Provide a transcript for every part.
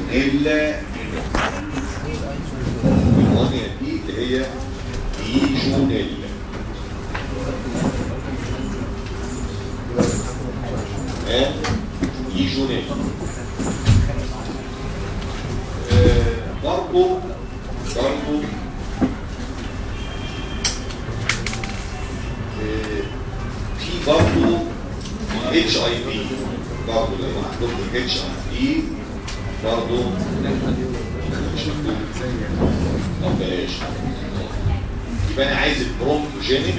ليجونيلا نيمونيا دي اللي هي ليجونيلا ها ليجونيلا آه، برضو برضو آه، في برضو اتش اي بي برضو لو عندكم اتش اي بي برضو مش مكتوب طب بلاش يبقى انا عايز البرونكوجينيك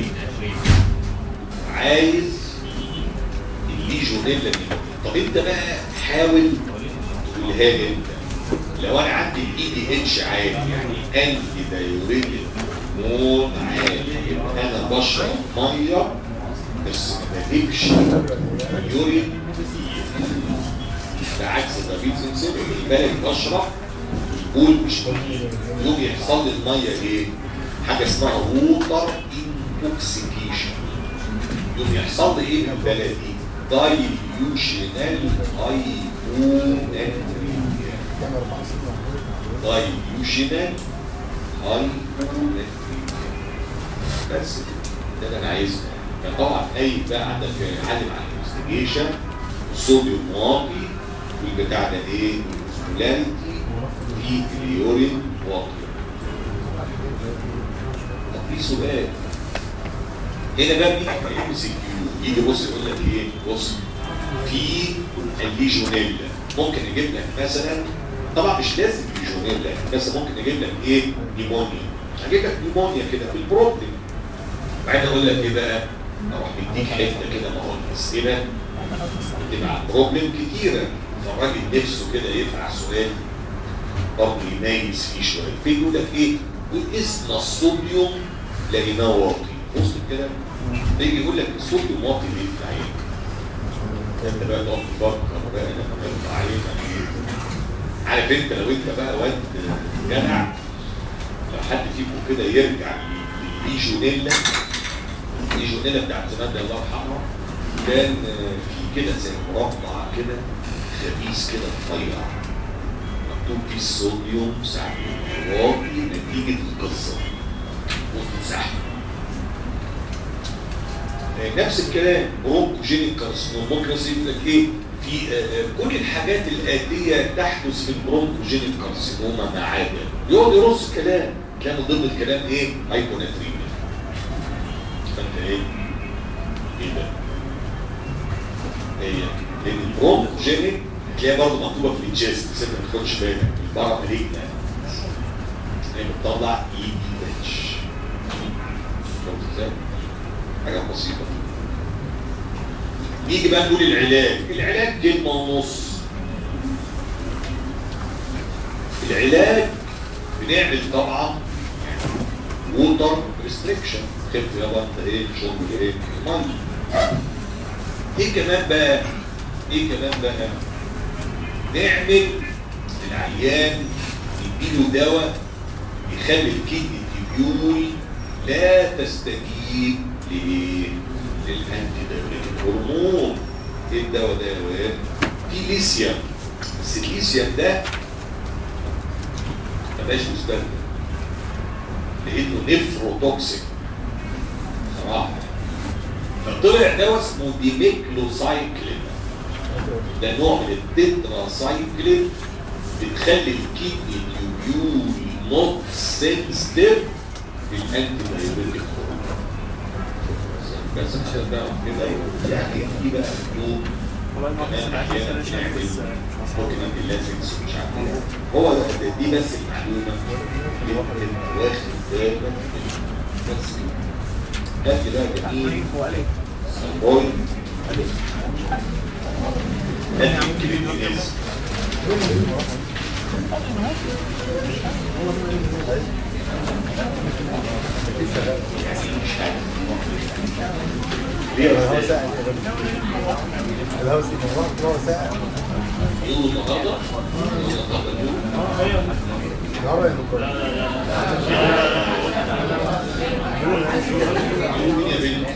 عايز الليجونيلا دي طب انت بقى حاول تقولها لي انت لو انا عندي الاي دي اتش عالي يعني انتي دايوريتك مون عالي يبقى انا بشرب ميه بس ما بجيبش يورين كتير ده عكس الدافيد سنسيبل بالك بشرب البول مش كتير يوم يحصل لي الميه ايه؟ حاجه اسمها ووتر انتوكسيكيشن يوم يحصل لي ايه بالبلدي؟ دايليوشنال هايبوناتريا دايليوشنال هايبوناتريا بس كده. ده اللي انا عايزه فطبعا اي بقى عندك علم على الانفستيجيشن الصوديوم واطي والبتاع ده ايه؟ السولاريتي في اليورين واطي طب في سؤال هنا بقى بيجي في الام سي كيو يجي بص يقول لك ايه؟ بص في الليجونيلا ممكن يجيب لك مثلا طبعا مش لازم ليجونيلا بس ممكن يجيب لك ايه؟ نيمونيا هجيب لك نيمونيا كده في البروبلم بعدين اقول لك ايه بقى؟ اروح مديك حته كده ما هو الاسئله بتبقى بروبلم كتيره فالراجل نفسه كده يفعل سؤال برضه يميز فيه شويه في يقول لك ايه؟ واسم الصوديوم لقيناه واطي بص كده يجي يقول لك الصوديوم واطي ليه بتاع ايه؟ انت بقى تقعد تفكر بقى لما تطلع عليك ايه؟ عارف انت لو انت بقى واد جدع لو حد فيكم كده يرجع للليجونيلا الليجونيلا بتاعت زمان ده الله يرحمها كان في كده زي مربع كده خبيث كده رفيع مكتوب فيه الصوديوم ساعة واطي نتيجة القصة وسط زحمة نفس الكلام برونكوجينيك كارسينوم ممكن يصير لك ايه في آه، كل الحاجات الآتية تحدث في البرونكوجينيك كارسينوما ما عدا يقعد يرص كلام كان من ضمن الكلام ايه هايبوناتريميا فانت ايه ايه ده هي لان البرونكوجينيك تلاقيها برضه مكتوبه في الجيست بس انت ما تاخدش بالك البارا مالجنا هي بتطلع اي دي اتش فهمت ازاي؟ حاجه بسيطه نيجي بقى نقول العلاج العلاج كلمه ونص العلاج بنعمل طبعا ووتر ريستريكشن خف يابا انت ايه شرب ايه ميه ايه كمان بقى ايه كمان بقى نعمل العيان نديله دواء يخلي الكدني تبيول لا تستجيب لايه للانتي دايوريتيك هرمون ايه الدواء ده يا واد في ليثيوم بس الليثيوم ده مبقاش مستخدم لانه نفروتوكسيك صراحه فطلع دواء اسمه ديميكلوسايكلين ده نوع من التتراسايكلين بتخلي الكيدني تيوبيول نوت سنسيتيف للانتي دايوريتيك بس عشان بقى كده يعني دي بقى اليوم كمان احيانا بنعمل ممكن نعمل لازكس ومش عارف ايه هو ده ده- دي بس المعلومه اللي انت تبقى واخد بالك منها. بس كده هات لي بقى جميل سامبوي هات لي كريمينيز ليه يا الهواء أستاذ؟ ساقع كده. الهواء ساقع الهواء ساقع يوم النهارده يوم النهارده يوم الهواء اللي بره. يوم مين يا بنت؟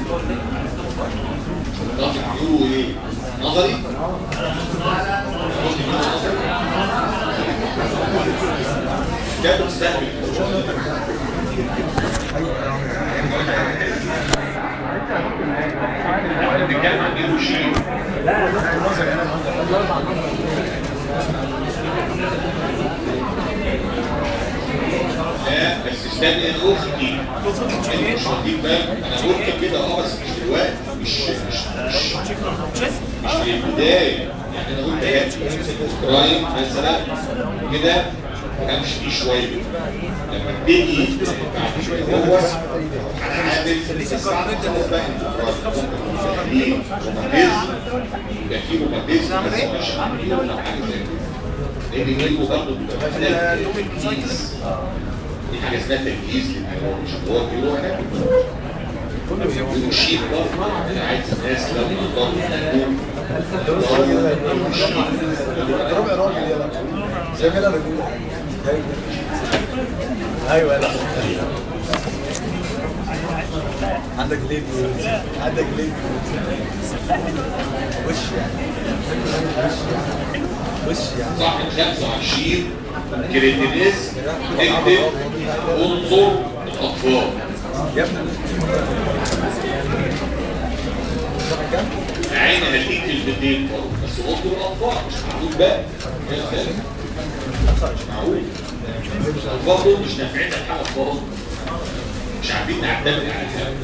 طب يقولوا ايه؟ نظري؟ كانت بتستهبل احنا بنتكلم عن هيروشيما لا بس استنى انا اختي انت مش واخدين بالك انا قلت كده اه بس مش دلوقتي مش مش مش مش في البدايه يعني انا قلت ايه كرايم مثلا كده ما كانش فيه شويه لما ابتدي بعد شويه هو هنعمل بس بعد خلاص بقى انت في روماتيزم يبقى في روماتيزم بس مش عاملين ولا حاجه زي كده لان جيبه برضه بيبقى محتاج تركيز دي حاجه اسمها تركيز للحيوان مش هو بيروح هناك ويشيل برضه انا عايز الناس لما تضرب ربع راجل يلا شايف كده رجول ايوه لا عندك ليد عندك ليد وش يعني وش يعني صح 25 كريتينيز اكتب انظر الاطفال يا ابني كام؟ عين هديك البدين برضه بس انظر الاطفال مش معقول بقى يا سلام. مش معقول الاطفال دول مش نافعين حاجه خالص مش عارفين نعتمد عليها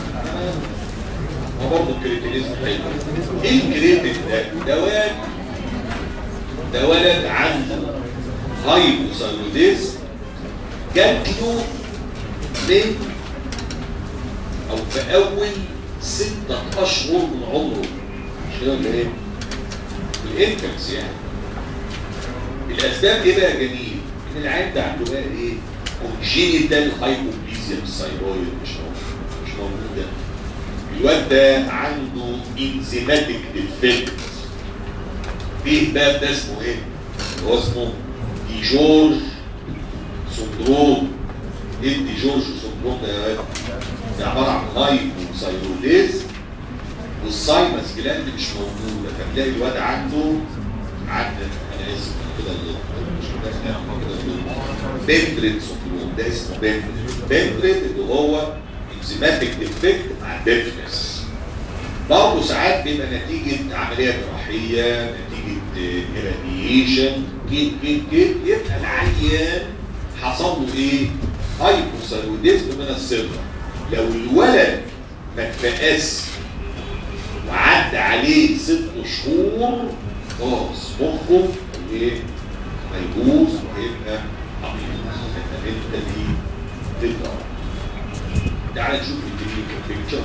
ما برضه الكريتينيزم حلو ايه الكريتين ده؟ ده ولد ده ولد عنده هايبوثايروديزم جات له من او في اول ستة اشهر من عمره مش كده ولا ايه؟ الانفكس يعني الاسباب ايه بقى يا جميل؟ ان العيان ده عنده بقى ايه؟ كونجينيتال هايبوبليزيا الثايرويد مش موجود مش موجوده الواد ده عنده انزيماتيك ديفكت فيه باب ده اسمه ايه؟ اللي هو اسمه دي جورج سندروم ايه دي جورج سندروم ده يا واد؟ ده عباره عن هايبوثايروديز والساينس جلاند مش موجوده فتلاقي الواد عنده عنده انا اسف كده مش كده بنتريت سندروم ده اسمه بنتريت بنتريت اللي هو انزيماتيك ديفكت مع ديفنس برضه ساعات بيبقى نتيجة عملية جراحية نتيجة إيراديشن كده كده كده يبقى العيان حصل له إيه؟ هايبوثايروديزم من الصغر لو الولد ما اتفقس وعدى عليه ست شهور خلاص مخه ايه؟ هيبوظ وهيبقى عبيط انت دي تقدر تعال نشوف الكلينيكال بيكتشر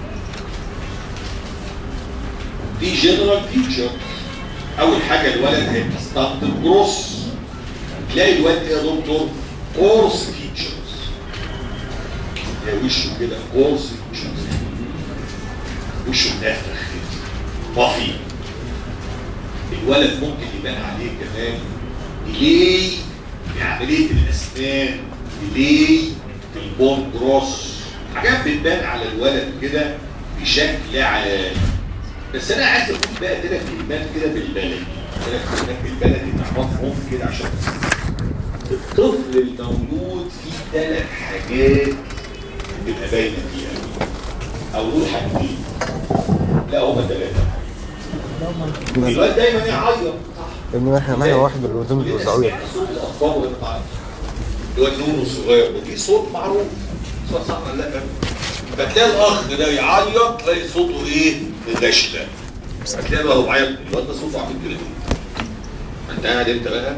دي جنرال فيتشر اول حاجه الولد هيبقى ستارت جروس تلاقي الولد ايه يا دكتور كورس فيتشرز يا وشه كده كورس فيتشرز وشه منفخ طافي الولد ممكن يبان عليه كمان ديلي في عمليه الاسنان ديلي في البون جروس حاجات بتبان على الولد كده بشكل عام بس انا عايز اقول بقى كده كلمات كده بالبلدي كده كلمات بالبلدي نعرفهم كده عشان الطفل المولود فيه ثلاث حاجات بتبقى باينه فيها او نقول حاجتين لا هما ثلاثه الواد دايما يعيط ابن احنا معانا واحد من الأردن بيوزعوه صوت الاطفال وهي بتعيط اللي هو النون الصغير ده دي صوت معروف صوت صح ولا لا فتلاقي الاخ ده يعيط تلاقي صوته ايه غشله هتلاقي بقى هو بيعيط الواد ده صوته عامل كده ما انت قاعد انت بقى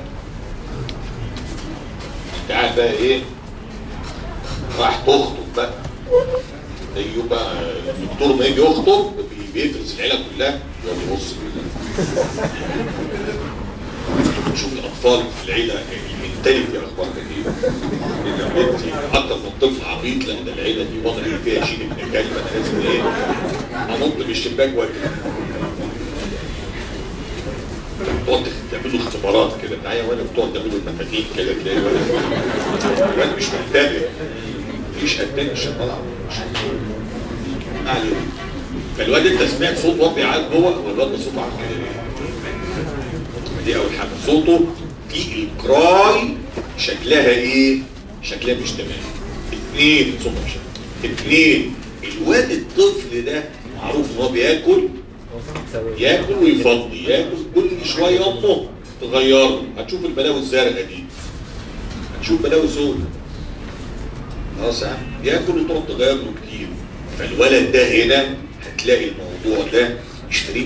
انت قاعد بقى ايه راح تخطب بقى ايوه بقى الدكتور ما يجي يخطب بي- بيفرز العيله كلها يقعد يبص كده تشوف الاطفال في العيله المنتاليتي اخبارها ايه اذا بنتي اكتر من طفل عبيط لا ده العيله دي وضع فيها شيء من الكلمه انا لازم ايه انط من الشباك واجري تقعد تعملوا اختبارات كده معايا وانا بتقعد تعملوا المفاتيح كده تلاقي وانا وانا مش منتبه مفيش اتنشن طبعا ما علينا فالواد انت سمعت صوت واد بيعيط جوه هو الواد ده صوته عامل كده ليه؟ دي اول حاجه صوته في الكراي شكلها ايه شكلها مش تمام اثنين ثم شكل اثنين الواد الطفل ده معروف ان هو بياكل ياكل ويفضي ياكل كل شويه امه تغيره هتشوف البلاوي الزرقاء دي هتشوف بلاوي سوداء خلاص يا عم ياكل وتقعد تغير له كتير فالولد ده هنا هتلاقي الموضوع ده مش فريق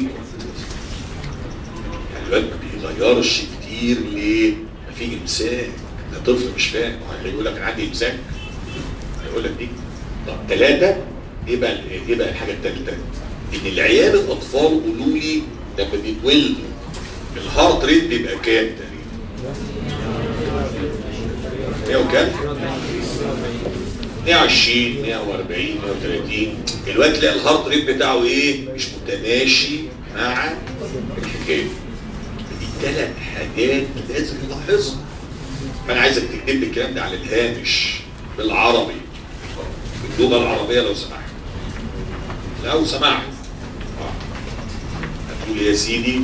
يعني الولد ما بيغيرش كتير ليه؟ ما في امساك ده طفل مش فاهم هيقول لك عندي امساك هيقول لك دي طب ثلاثه ايه بقى ايه بقى الحاجه الثالثه؟ ان العيال الاطفال قولوا لي لما بيتولدوا الهارت ريت بيبقى كام تقريبا؟ 100 وكام؟ 120 140 130 الوقت تلاقي الهارت ريت بتاعه ايه؟ مش متماشي مع الحكايه دي ثلاث حاجات لازم نلاحظها فانا عايزك تكتب لي الكلام ده على الهامش بالعربي باللغه العربيه لو سمحت لو سمحت آه. هتقول يا سيدي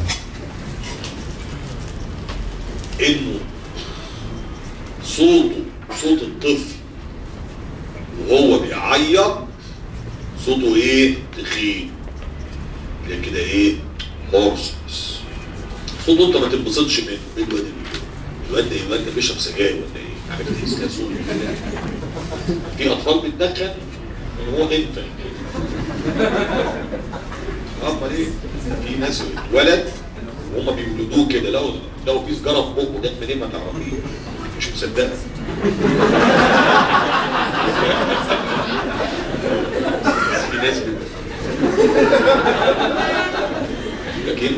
انه صوته صوت الطفل وهو بيعيط صوته ايه تخين تلاقي كده ايه هورسنس صوته انت ما تنبسطش منه ايه الواد اللي الواد ده الواد ده بيشرب سجاير ولا ايه عارف تحس كده صوته كده في اطفال بتدخن وهو انت امال ايه في ناس اتولد وهم بيولدوه كده لو لو في سجاره في بقه ده منين ما تعرفيه مش مصدقه في ناس لكن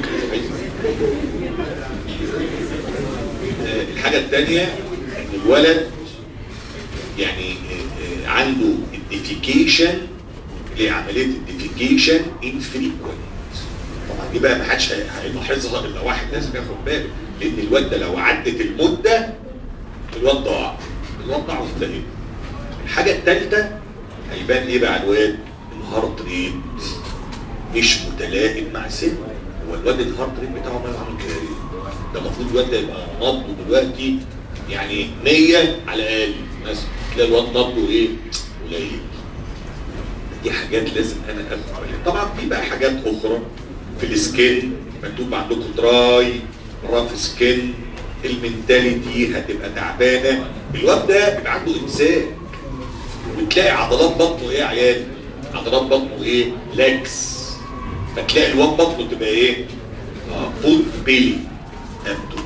الحاجة الثانية ان الولد يعني عنده الديفيكيشن لعملية الديفيكيشن انفريكوينت طبعا دي بقى ما حدش هيلاحظها الا واحد لازم ياخد باله لان الواد ده لو عدت المدة الواد ضاع الواد ضاع وانتهى الحاجة الثالثة هيبان ايه بقى الواد الهارت ريت مش متلائم مع سنه هو الواد الهارت ريت بتاعه ما عامل كده ليه؟ ده المفروض الواد ده يبقى نبضه دلوقتي يعني 100 على الاقل مثلا تلاقي الواد نبضه ايه؟ قليل دي حاجات لازم انا افهم عليها طبعا في بقى حاجات اخرى في السكين مكتوب عندكم دراي راف سكين المنتاليتي هتبقى تعبانه الواد ده بيبقى عنده امساك وتلاقي عضلات بطنه ايه يا عيال عضلات بطنه ايه لاكس فتلاقي الواد بطنه تبقى ايه اه فول بيلي ابدو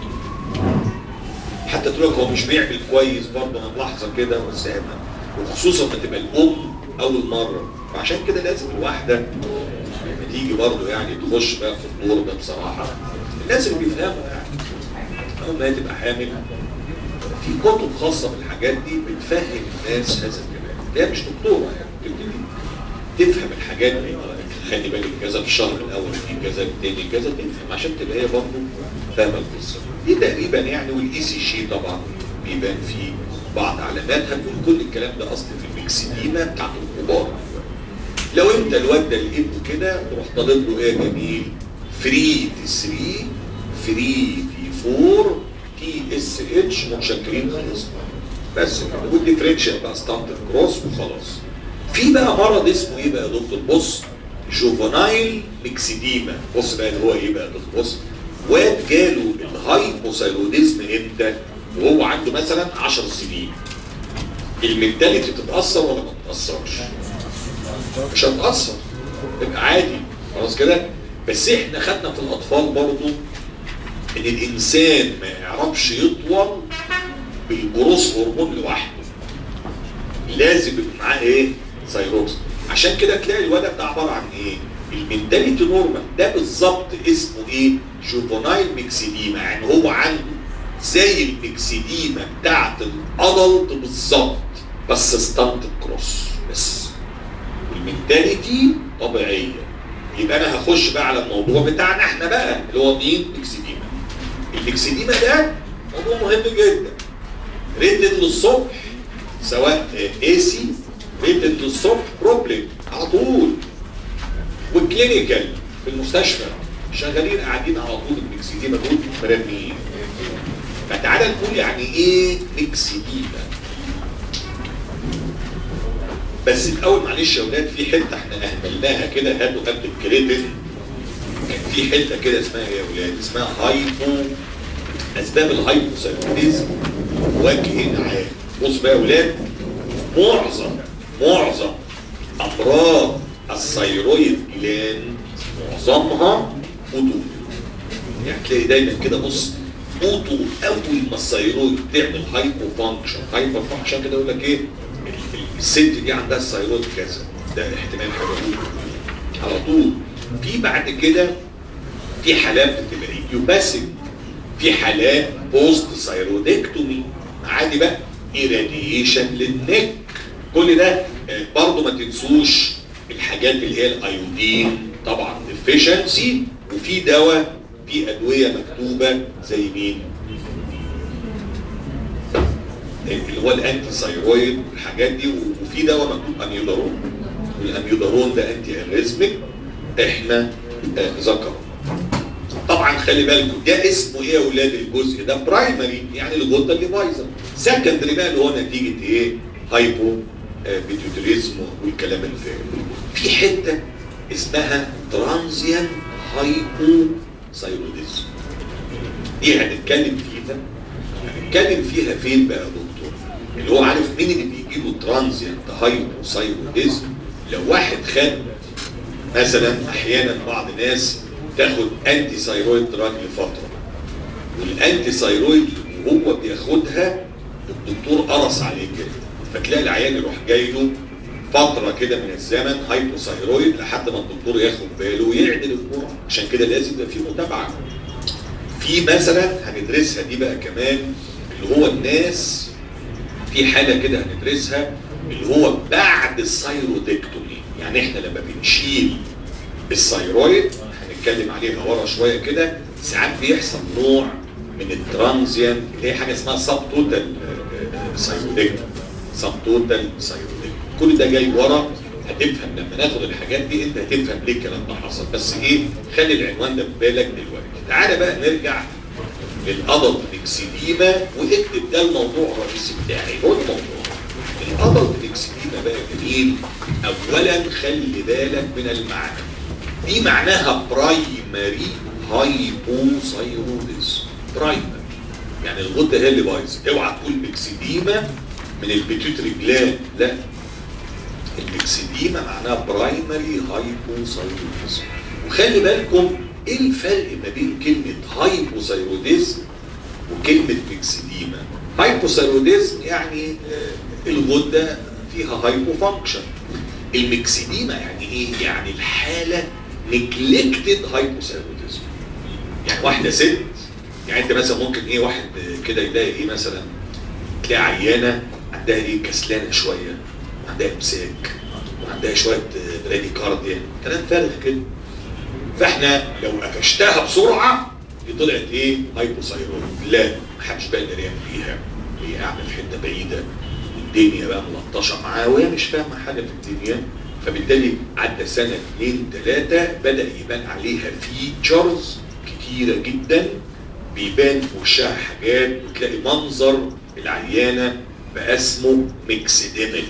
حتى تقول لك هو مش بيعمل كويس برضه انا ملاحظه كده وسامه وخصوصا لما تبقى الام اول مره فعشان كده لازم الواحده لما تيجي برضه يعني تخش بقى في الدور ده بصراحه الناس اللي بيفهموا يعني اول ما هي تبقى حامل في كتب خاصه بالحاجات دي بتفهم الناس هذا الكلام هي مش دكتوره يعني بتبتدي تفهم الحاجات دي خلي بالك كذا في الشهر الاول في كذا الثاني كذا تفهم عشان تبقى هي برضه فاهمه القصه دي تقريبا يعني والاي سي جي طبعا بيبان فيه بعض علاماتها نقول كل الكلام ده اصل في المكسديما بتاعت الكبار لو انت الواد ده لقيته كده تروح طالب له ايه يا جميل فري تي 3 فري تي 4 تي اس اتش متشكرين خلاص بس كده والديفرنشال بقى ستاندرد كروس وخلاص في بقى مرض اسمه ايه بقى يا دكتور بص جوفنايل ميكسيديما بص بقى اللي هو ايه بقى يا دكتور بص واد جاله الهايبوثايروديزم امتى وهو عنده مثلا 10 سنين المنتاليتي تتاثر ولا ما تتاثرش مش هتاثر تبقى عادي خلاص كده بس احنا خدنا في الاطفال برضو ان الانسان ما يعرفش يطول بالجروس هرمون لوحده لازم يبقى معاه ايه ثايروكس عشان كده تلاقي الولد ده عباره عن ايه المنتاليتي نورمال ده بالظبط اسمه ايه جوفونايل ميكسيديما يعني هو عنده زي الميكسيديما بتاعت الادلت بالظبط بس ستانت كروس بس المنتاليتي طبيعيه يبقى انا هخش بقى على الموضوع بتاعنا احنا بقى اللي هو مين ميكسيديما الميكسيديما ده موضوع مهم جدا ريتد للصبح سواء اي سي ريتد للصبح بروبلم على طول والكلينيكال في المستشفى شغالين قاعدين على طول المكسيديما دول مرميين فتعالى نقول يعني ايه ميكسيديما بس الاول معلش يا اولاد في حته احنا اهملناها كده هاتوا قبل الكريتين كان في حته كده اسمها ايه يا اولاد اسمها هايبو اسباب الهايبوثايروديزم وجه عام بص بقى يا اولاد معظم معظم امراض الثيرويد جلاند معظمها اوتو يعني تلاقي دايما كده بص اوتو اول ما الثيرويد تعمل هايبو فانكشن هايبر فانكشن كده يقول لك ايه ال- ال- الست دي عندها الثيرويد كذا ده احتمال حاجه أوتو. على طول في بعد كده في حالات بتبقى ايديوباثيك في حالات بوست ثيرودكتومي عادي بقى ايراديشن للنك كل ده آه، برضه ما تنسوش الحاجات اللي هي الايودين طبعا ديفيشنسي وفي دواء في ادويه مكتوبه زي مين؟ اللي هو الانتي ثايرويد والحاجات دي وفي دواء مكتوب اميودارون والاميودارون ده انتي اريزميك احنا آه، ذكر طبعا خلي بالكم ده اسمه ايه يا اولاد الجزء ده برايمري يعني الغده اللي بايظه سكندري بقى اللي هو نتيجه ايه هايبو آه، بيتيوتريزم والكلام اللي فات في حته اسمها ترانزيان هايبو ثايروديزم دي هنتكلم فيها هنتكلم فيها فين بقى يا دكتور اللي هو عارف مين اللي بيجي له ترانزيانت هايبو ثايروديزم لو واحد خد مثلا احيانا بعض الناس تاخد انتي ثايرويد دراج لفتره والانتي ثايرويد وهو بياخدها الدكتور قرص عليه كده فتلاقي العيان يروح جاي له فتره كده من الزمن هايبوثايرويد لحد ما الدكتور ياخد باله ويعدل الجرعه عشان كده لازم يبقى في متابعه في مثلا هندرسها دي بقى كمان اللي هو الناس في حاله كده هندرسها اللي هو بعد الثايرودكتومي يعني احنا لما بنشيل الثايرويد هنتكلم عليها ورا شويه كده ساعات بيحصل نوع من الترانزيان اللي هي حاجه اسمها سب توتال ثايرودكتومي سب توتال ثايرودكتومي كل ده جاي ورا هتفهم لما ناخد الحاجات دي انت هتفهم ليه الكلام ده حصل بس ايه خلي العنوان ده في بالك دلوقتي تعالى بقى نرجع للادلت اكسيديما واكتب ده الموضوع الرئيسي بتاعي هو الموضوع الادلت اكسيديما بقى جميل اولا خلي بالك من المعنى دي معناها برايمري هايبوثايروديزم برايمري يعني الغده هي اللي بايظه اوعى تقول اكسيديما من البيتيوتري جلاند لا الميكسيديما معناها برايمري هايبوثايروديزم وخلي بالكم ايه الفرق ما بين كلمه هايبوثايروديزم وكلمه ميكسيديما هايبوثايروديزم يعني آه، الغده فيها هايبو فانكشن الميكسيديما يعني ايه يعني الحاله نجلكتد هايبوثايروديزم يعني واحده ست يعني انت مثلا ممكن ايه واحد كده يلاقي ايه مثلا تلاقي عيانه عندها ايه كسلانه شويه عندها امساك وعندها شويه برادي كارديا كلام فارغ كده فاحنا لو قفشتها بسرعه دي طلعت ايه هايبوثايرويد لا محدش بقى يقدر يعمل بيها هي قاعده في حته بعيده والدنيا بقى ملطشه معاها وهي مش فاهمه حاجه في الدنيا فبالتالي عدى سنه اثنين ثلاثه بدا يبان عليها فيتشرز كتيره جدا بيبان في وشها حاجات وتلاقي منظر العيانه بقى اسمه ميكسيديميك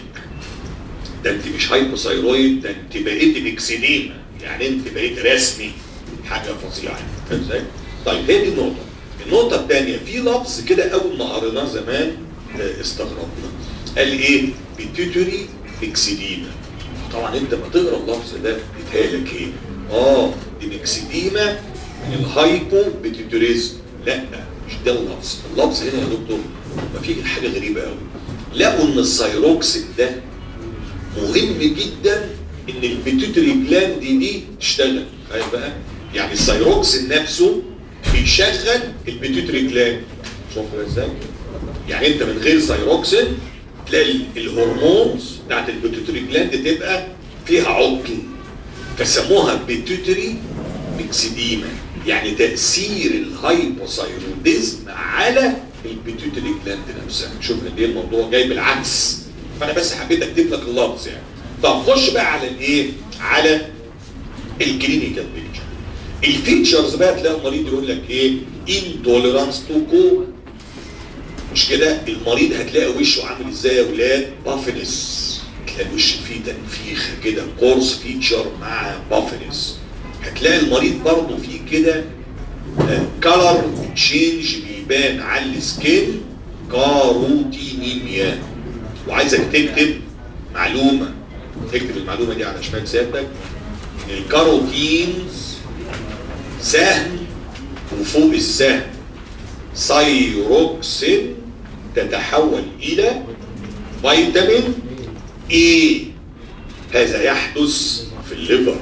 ده انت مش هايبوثايرويد ده انت بقيت ميكسيديما يعني انت بقيت رسمي حاجه فظيعه فاهم ازاي؟ طيب هي دي النقطه النقطه الثانيه في لفظ كده اول ما قريناه زمان آه، استغربنا قال ايه؟ بيتيوتري ميكسيديما طبعا انت ما تقرا اللفظ ده بيتهيألك ايه؟ اه دي ميكسيديما من الهايبو بيتيوتريزم لا مش ده اللفظ اللفظ هنا يا دكتور ما فيه حاجه غريبه قوي لقوا ان السيروكسين ده مهم جدا ان البيتوتري جلاند دي تشتغل فاهم بقى يعني السيروكسين نفسه بيشغل البيتوتري جلاند شوف ازاي يعني انت من غير سيروكسين تلاقي ال- الهرمونز بتاعت البيتوتري جلاند تبقى فيها عطل فسموها بيتوتري ميكسيديما يعني تاثير الهايبوثايروديزم على البيتوتري جلاند نفسها شوف قد ايه الموضوع جاي بالعكس فانا بس حبيت اكتب لك اللفظ يعني طب خش بقى على الايه على الكلينيكال بيكتشر الفيتشرز بقى تلاقي المريض يقول لك ايه انتوليرانس تو كو مش كده المريض هتلاقي وشه عامل ازاي يا ولاد بافنس تلاقي الوش فيه تنفيخه كده كورس فيتشر مع بافنس هتلاقي المريض برضه فيه كده كلر تشينج بيبان على السكين كاروتينيميا وعايزك تكتب معلومه اكتب المعلومه دي على شمال سيادتك ان الكاروتينز سهم وفوق السهم سايروكسين تتحول الى فيتامين اي هذا يحدث في الليفر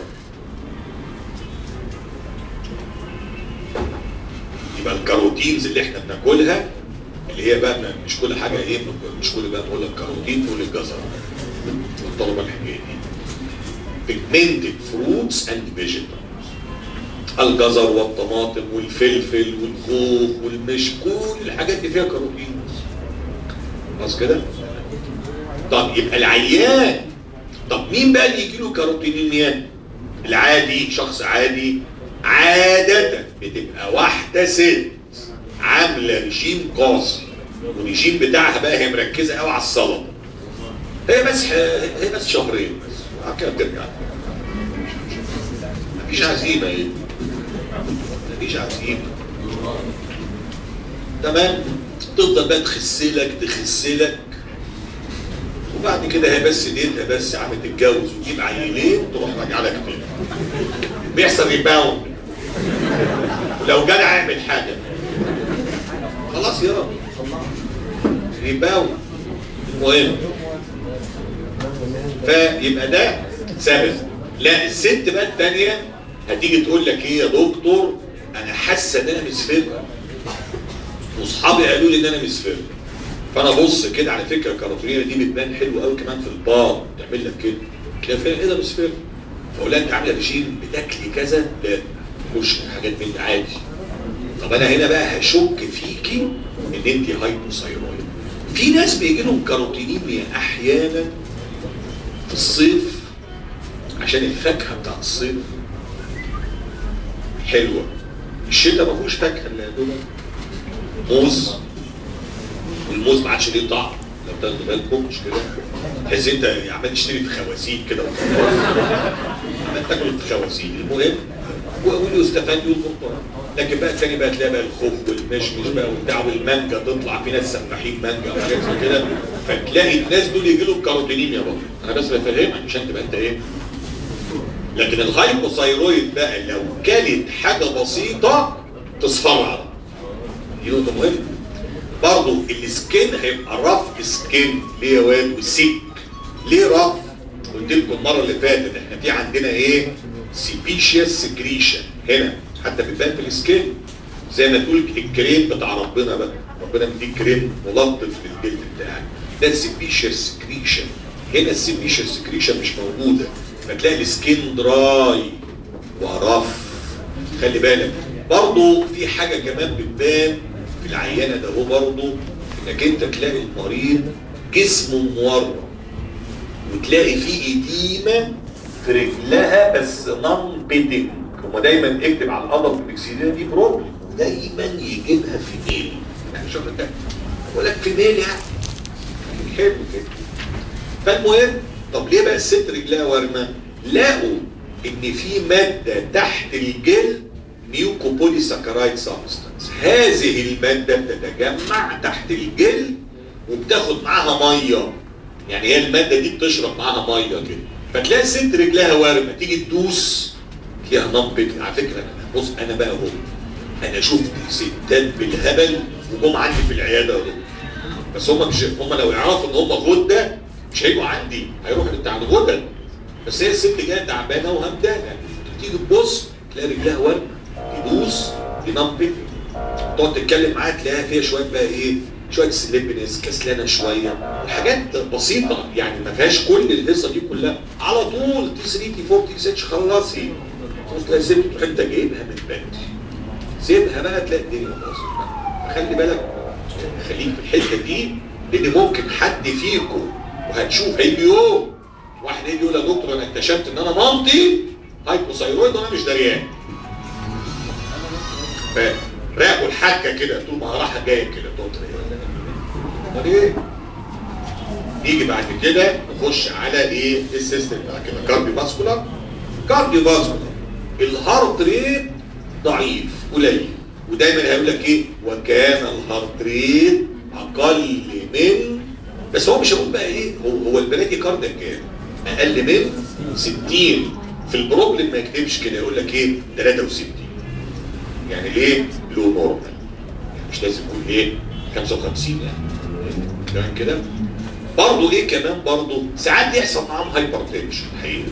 يبقى الكاروتينز اللي احنا بناكلها اللي هي بقى مش كل حاجه ايه مش كل بقى بقول لك كاروتين تقول الجزر الطلبه الحكايه دي pigmented fruits and vegetables الجزر والطماطم والفلفل والخوخ والمش كل الحاجات دي فيها كاروتين خلاص كده طب يبقى العيان طب مين بقى اللي يجي له كاروتينيميا العادي شخص عادي عادة بتبقى واحدة ست عاملة رجيم قاسي والرجيم بتاعها بقى هي مركزة قوي على السلطة هي بس هي بس شهرين بس بعد كده بترجع مفيش عزيمة ايه مفيش عزيمة تمام تفضل بقى تخسلك تخسلك وبعد كده هي بس ديتها بس عم تتجوز وتجيب عيلين تروح راجعه لك تاني بيحصل ريباوند ولو جدع يعمل حاجه خلاص يا رب ريباوند المهم فيبقى ده سبب لا الست بقى الثانيه هتيجي تقول لك ايه يا دكتور انا حاسه ان انا مصفره واصحابي قالوا لي ان انا مصفره فانا بص كده على فكره الكاراتونيه دي بتبان حلو قوي كمان في البار تعمل لك كده تلاقي فيها ايه ده مصفر فاقول لها انت عامله رجيم بتاكلي كذا لا مش حاجات من دي عادي طب انا هنا بقى هشك فيكي ان انت هايبوثايرويد في ناس بيجي لهم كاروتينيميا احيانا في الصيف عشان الفاكهه بتاعت الصيف حلوه الشتاء ما فيهوش فاكهه الا دول موز والموز ما عادش ليه طعم لو تاخدوا بالكم مش كده تحس انت عمال تشتري في خوازيق كده عمال تاكل في خوازيق المهم واليوستفندي والقرطان لكن بقى الثاني بقى تلاقي بقى الخوخ والمشمش بقى وبتاع والمانجا تطلع في ناس سفاحين مانجا وحاجات زي كده فتلاقي الناس دول يجي لهم كاروتينيميا برضه انا بس بفهمك عشان تبقى انت ايه لكن الهايبوثايرويد بقى لو كلت حاجه بسيطه تصفر على دي نقطه مهمه برضه السكين هيبقى رف سكين ليه يا واد وسيك ليه رف؟ قلت لكم المره اللي فاتت احنا في عندنا ايه؟ سيبيشيس سكريشن هنا حتى بتبان في السكين زي ما تقول الكريم بتاع ربنا بقى ربنا مديك كريم ملطف للجلد بتاعك ده السيبيشيس سكريشن هنا السيبيشيس سكريشن مش موجوده فتلاقي السكين دراي ورف خلي بالك برضه في حاجه كمان بتبان في العيانه ده هو برضه انك انت تلاقي المريض جسمه مورم وتلاقي فيه اديمه في رجلها بس نون بيدنج هما دايما اكتب على القدم الاكسيديه دي بروبلم دايما يجيبها في ميل يعني شوف انت بقول لك في ميل يعني حلو كده فالمهم طب ليه بقى الست رجلها ورمه؟ لقوا ان في ماده تحت الجلد ميوكوبولي ساكرايد سبستانس هذه الماده بتتجمع تحت الجلد وبتاخد معاها ميه يعني هي الماده دي بتشرب معاها ميه كده فتلاقي الست رجلها ورمه تيجي تدوس فيها نمبت على فكره انا بص انا بقى هو انا شفت ستات بالهبل وجم عندي في العياده اهو بس هم مش هم لو يعرفوا ان هم غده مش هيجوا عندي هيروحوا بتاع الغدد بس هي الست جايه تعبانه وهمدانه تيجي تبص تلاقي رجلها ورمه تدوس تنبت تقعد تتكلم معاها تلاقيها فيها شويه بقى ايه شويه سليبنس كسلانه شويه حاجات بسيطه يعني ما فيهاش كل القصه دي كلها على طول تي 3 تي 4 تي 6 خلصي تلاقي ست تروح انت جايبها من بدري سيبها بقى تلاقي الدنيا باظت فخلي بالك خليك في الحته دي لان ممكن حد فيكم وهتشوف هيجي يوم واحد يجي يقول يا دكتور انا اكتشفت ان انا مامتي هايبوثايرويد وانا مش دريان فراقوا الحكه كده طول ما راحه جايه كده تقعد امال ايه نيجي بعد كده نخش على ايه السيستم بتاع كده كارديو فاسكولار كارديو فاسكولار الهارت ريت ضعيف قليل ودايما هيقول لك ايه وكان الهارت ريت اقل من بس هو مش هيقول بقى ايه هو هو البنادي كاردياك كام اقل من 60 في البروبلم ما يكتبش كده يقول لك ايه 63 يعني ليه لو نورمال مش لازم يقول ايه 55 يعني تمام كده برضه ايه كمان برضه ساعات يحصل معاهم هايبر تنشن حقيقي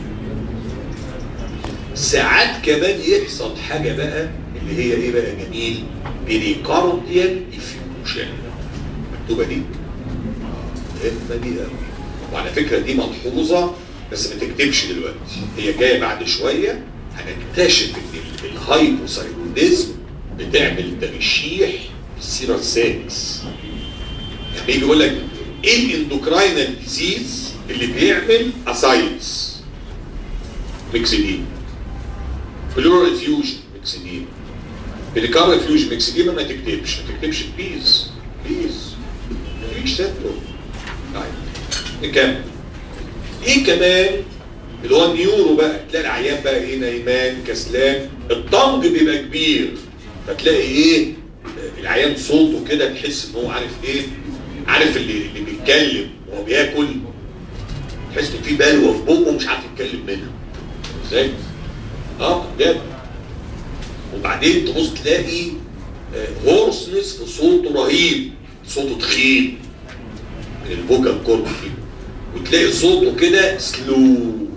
ساعات كمان يحصل حاجه بقى اللي هي ايه بقى جميل بريكارديال افيوجن مكتوبه دي مهمه دي قوي وعلى فكره دي ملحوظه بس ما تكتبش دلوقتي هي جايه بعد شويه هنكتشف ان الهايبوثايروديزم بتعمل ترشيح في السيرة 6 يعني يجي يقول لك ايه الاندوكراينال ديزيز اللي بيعمل اسايتس ميكسيدين بلورال افيوجن ميكسيدين بليكار افيوجن ميكسيدين ما تكتبش ما تكتبش بليز بليز مفيش تتلو طيب نكمل ايه كمان اللي هو النيورو بقى تلاقي العيان بقى ايه نايمان كسلان الطنج بيبقى كبير فتلاقي ايه العيان صوته كده تحس ان هو عارف ايه عارف اللي اللي بيتكلم وهو بياكل تحس ان في بلوه في بقه مش عارف يتكلم منها ازاي؟ اه بجد وبعدين تبص تلاقي هورسنس في صوته رهيب صوته تخين من الفوكال كورد كده وتلاقي صوته كده سلو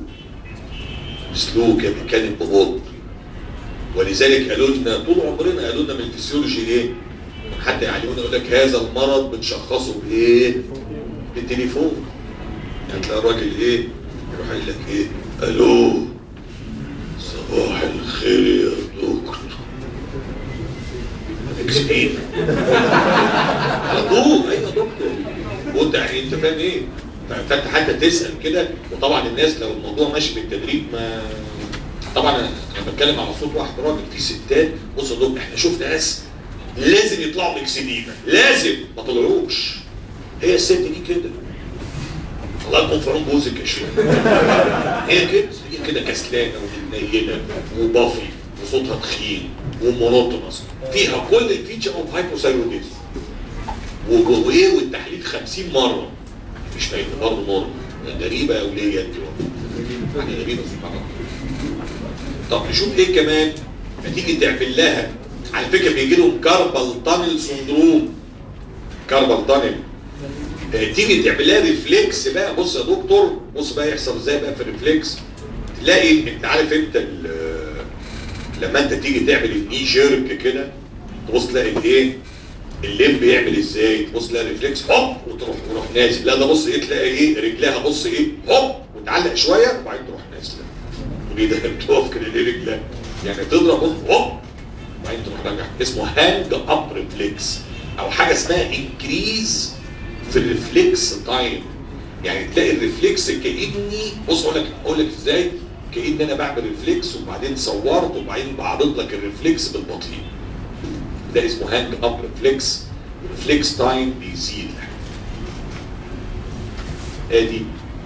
سلو كده بيتكلم ببطء ولذلك قالوا لنا طول عمرنا قالوا لنا من الفسيولوجي ايه؟ حتى يعلمونا يقول لك هذا المرض بنشخصه بايه؟ بالتليفون يعني تلاقي الراجل ايه؟ يروح قايل لك ايه؟ الو صباح الخير يا دكتور اكسبين على طول ايوه يا دكتور وانت يعني انت فاهم ايه؟ فانت حتى تسال كده وطبعا الناس لو الموضوع ماشي بالتدريب ما طبعا انا بتكلم على صوت واحد راجل في ستات بص لهم احنا شفنا ناس لازم يطلعوا مكسدينه لازم ما طلعوش هي الست دي كده الله يكون في عون جوزك يا شيخ هي كده هي كده كسلانه ومنيله وبافي وصوتها تخين ومونوتونس فيها كل الفيتشر اوف هايبوثايروديزم وايه والتحليل 50 مره مش باين برضه نورمال غريبه يا وليه انت حاجه غريبه سبحان الله طب نشوف ايه كمان هتيجي تعمل لها على فكره بيجي لهم كاربال تانل سندروم كاربال تانل آه، تيجي تعمل لها ريفلكس بقى بص يا دكتور بص بقى يحصل ازاي بقى في الريفلكس تلاقي انت عارف انت ال- لما انت تيجي تعمل الني جيرك كده تبص تلاقي الايه الليمب بيعمل ازاي تبص تلاقي ريفلكس هوب وتروح تروح نازل لا ده بص ايه تلاقي ايه رجلها بص ايه هوب وتعلق شويه وبعدين تروح نازله وليه ده بتقف كده ليه رجلها يعني تضرب بص هوب وبعدين تروح راجع اسمه هاند اب ريفلكس او حاجه اسمها انكريز في الريفلكس تايم يعني تلاقي الريفلكس كاني بص اقول لك اقول لك ازاي كان انا بعمل ريفلكس وبعدين صورت وبعدين بعرض لك الريفلكس بالبطيء ده اسمه هاند اب ريفلكس الريفلكس تايم بيزيد ادي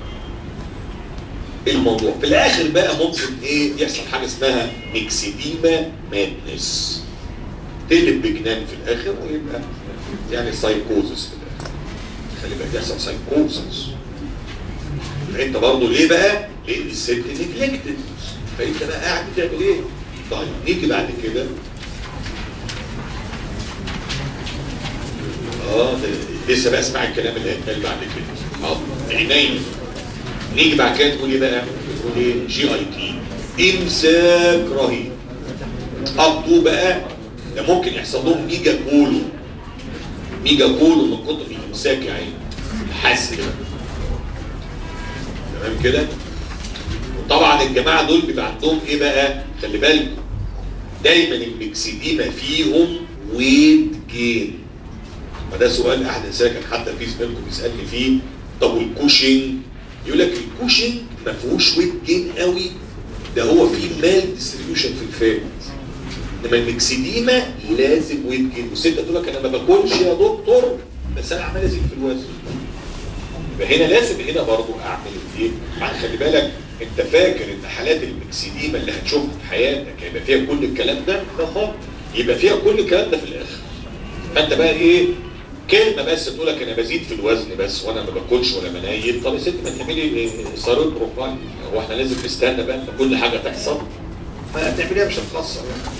الموضوع في الاخر بقى ممكن ايه يحصل حاجه اسمها ميكسيديما مادنس تقلب بجنان في الاخر ويبقى يعني سايكوزس في الاخر خلي بالك يحصل سايكوزس انت برضه ليه بقى؟ لان الست نجلكتد فانت بقى قاعد بتعمل ايه؟ طيب نيجي بعد كده اه ده- لسه بقى اسمع الكلام اللي هيتقال بعد كده اه عينين نيجي بعد كده تقول ايه بقى؟ تقول ايه؟ جي اي تي امساك رهيب قبضوا بقى ده ممكن يحصل لهم ميجا كولو ميجا كولو من كتر الامساك يا عيني الحس ده تمام كده وطبعا الجماعه دول بيبقى عندهم ايه بقى خلي بالكم دايما المكسديما فيهم ويت جين فده سؤال احد ساكن حتى في زميلكم بيسالني فيه طب والكوشنج يقول لك الكوشنج ما فيهوش ويت جين قوي ده هو فيه مال ديستريبيوشن في الفات انما المكسديما لازم ويت جين والست تقول لك انا ما باكلش يا دكتور بس انا عمال ازيد في الوزن يبقى هنا لازم هنا برضو اعمل ايه؟ يعني خلي بالك انت فاكر ان حالات المكسيديما اللي هتشوفها في حياتك هيبقى فيها كل الكلام ده؟ لا خالص يبقى فيها كل الكلام ده في الاخر فانت بقى ايه؟ كلمه بس تقول لك انا بزيد في الوزن بس وانا ما باكلش ولا منايم طب يا ست ما تعملي صاروخ بروفايل هو احنا لازم نستنى بقى ان كل حاجه تحصل فهتعمليها مش هتخسر يعني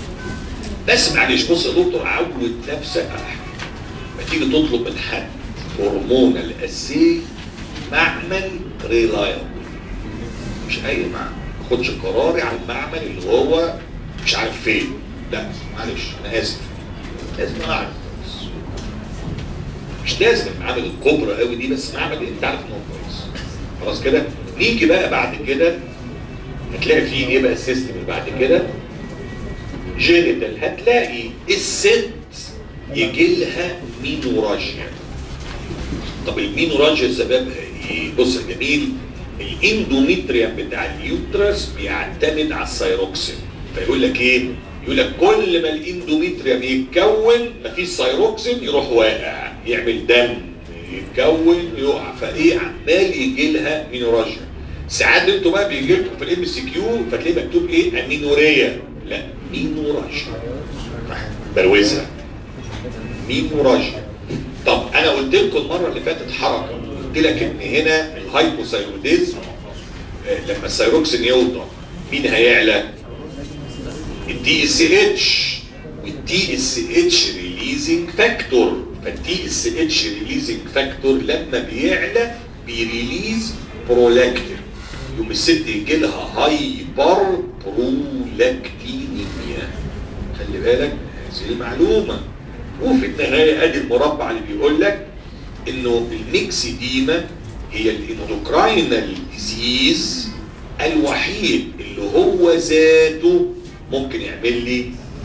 بس معلش بص يا دكتور عود نفسك على حاجه ما تيجي تطلب من حد هرمون الاسي معمل ريلايبل مش اي معمل ما اخدش قراري على المعمل اللي هو مش عارف فين لا معلش انا اسف لازم اعرف بس. مش لازم المعامل الكبرى قوي دي بس معمل انت عارف ان هو كويس خلاص كده نيجي بقى بعد كده هتلاقي فيه ايه بقى السيستم اللي بعد كده جينيتال هتلاقي الست يجي لها مينوراجيا طب المينوراجيا سببها ايه؟ بص يا جميل الاندوميتريوم بتاع اليوترس بيعتمد على السيروكسين فيقول لك ايه؟ يقول لك كل ما الاندوميتريوم يتكون مفيش سيروكسين يروح واقع يعمل دم يتكون يقع فايه عمال يجي لها مينوراجيا ساعات انتوا بقى بيجي لكم في الام سي كيو فتلاقي مكتوب ايه؟ امينوريا لا مينوراجيا بروزها مينوراجيا طب انا قلت لكم المره اللي فاتت حركه قلت لك ان هنا الهايبوثايروديزم آه، لما الثايروكسين يوضع مين هيعلى؟ الدي اس اتش والدي اس اتش ريليزنج فاكتور فالدي اس اتش ريليزنج فاكتور لما بيعلى بيريليز برولاكتين يوم الست يجي لها هايبر برولاكتينيميا خلي بالك هذه المعلومه وفي النهايه ادي المربع اللي بيقول لك انه الميكسيديما هي الاندوكراينال ديزيز الوحيد اللي هو ذاته ممكن يعمل لي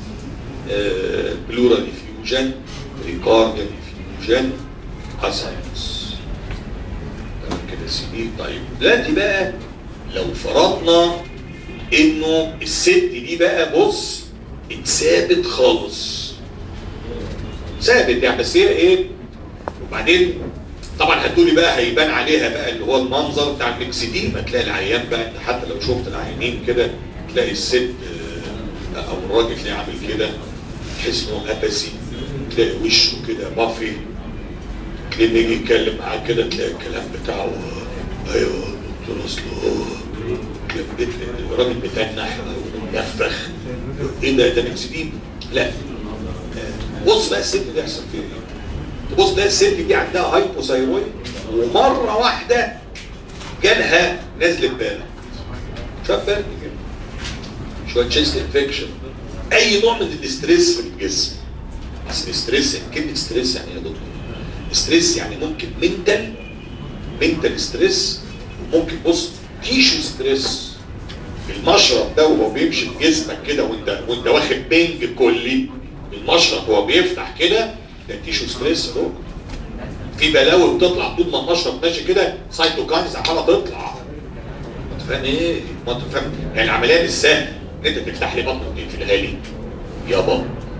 بلورال ديفيوجن ريكارديال ديفيوجن اساينس تمام كده سيدي طيب دلوقتي بقى لو فرضنا انه الست دي بقى بص اتثابت خالص ثابت يعني بس هي ايه وبعدين طبعا هتقولي بقى هيبان عليها بقى اللي هو المنظر بتاع المكسدين تلاقي العيان بقى انت حتى لو شفت العيانين كده تلاقي الست آه، او الراجل تلاقيه عامل كده تحس ان هو ابسي تلاقي وشه كده بافي تلاقيه بيجي يتكلم معاك كده تلاقي الكلام بتاعه آه، ايوه دكتور اصل هو تلاقي الراجل بتنح ومنفخ ايه ده ده مكسدين لا بص بقى الست دي يحصل فيها ايه تبص ده الست دي عندها هايبوثايرويد ومره واحده جالها نزله برد شويه برد كده شويه تشيست انفكشن اي نوع من الاستريس في الجسم اصل ستريس كلمه ستريس يعني ايه يا دكتور ستريس يعني ممكن منتال منتال ستريس ممكن بص تيشو ستريس المشرب ده وهو بيمشي في جسمك كده وانت وانت واخد بنج كلي المشرب وهو بيفتح كده ده تيشو ستريس اهو في بلاوي بتطلع طول ما المشرب ماشي كده سايتوكاينز عماله تطلع انت فاهم ايه؟ ما انت فاهم يعني العمليه مش سهله ان انت تفتح لي بطنك وتقفلها لي يابا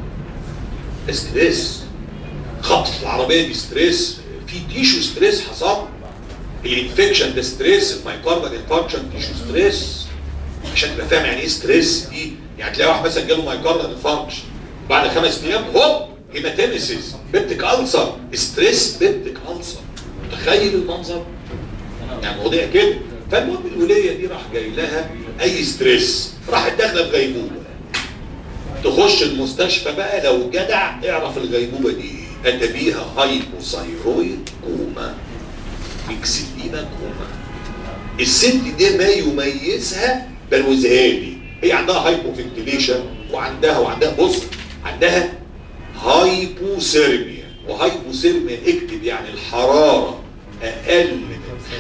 ستريس خبط في العربيه دي ستريس في تيشو ستريس حصل الانفكشن ده ستريس المايكاردال انفكشن تيشو ستريس عشان تبقى فاهم يعني ايه ستريس دي يعني تلاقي واحد مثلا جاله مايكاردال انفكشن بعد خمس ايام هوب هيماتيميسيس بيبتيك ألسر ستريس بيبتيك ألسر متخيل المنظر؟ يعني مواضيع كده فالمهم الوليه دي راح جاي لها اي ستريس راحت داخله في غيبوبه تخش المستشفى بقى لو جدع اعرف الغيبوبه دي ايه اتى بيها هايبوثايرويد كوما ميكسيدينا كوما الست دي ما يميزها بروزها لي هي عندها هايبوفنتيليشن وعندها وعندها بص عندها هايبوثيرميا وهايبوثيرميا اكتب يعني الحراره اقل من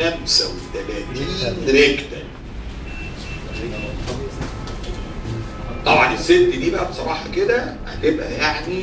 35 ريكتال طبعا الست دي بقى بصراحه كده هتبقى يعني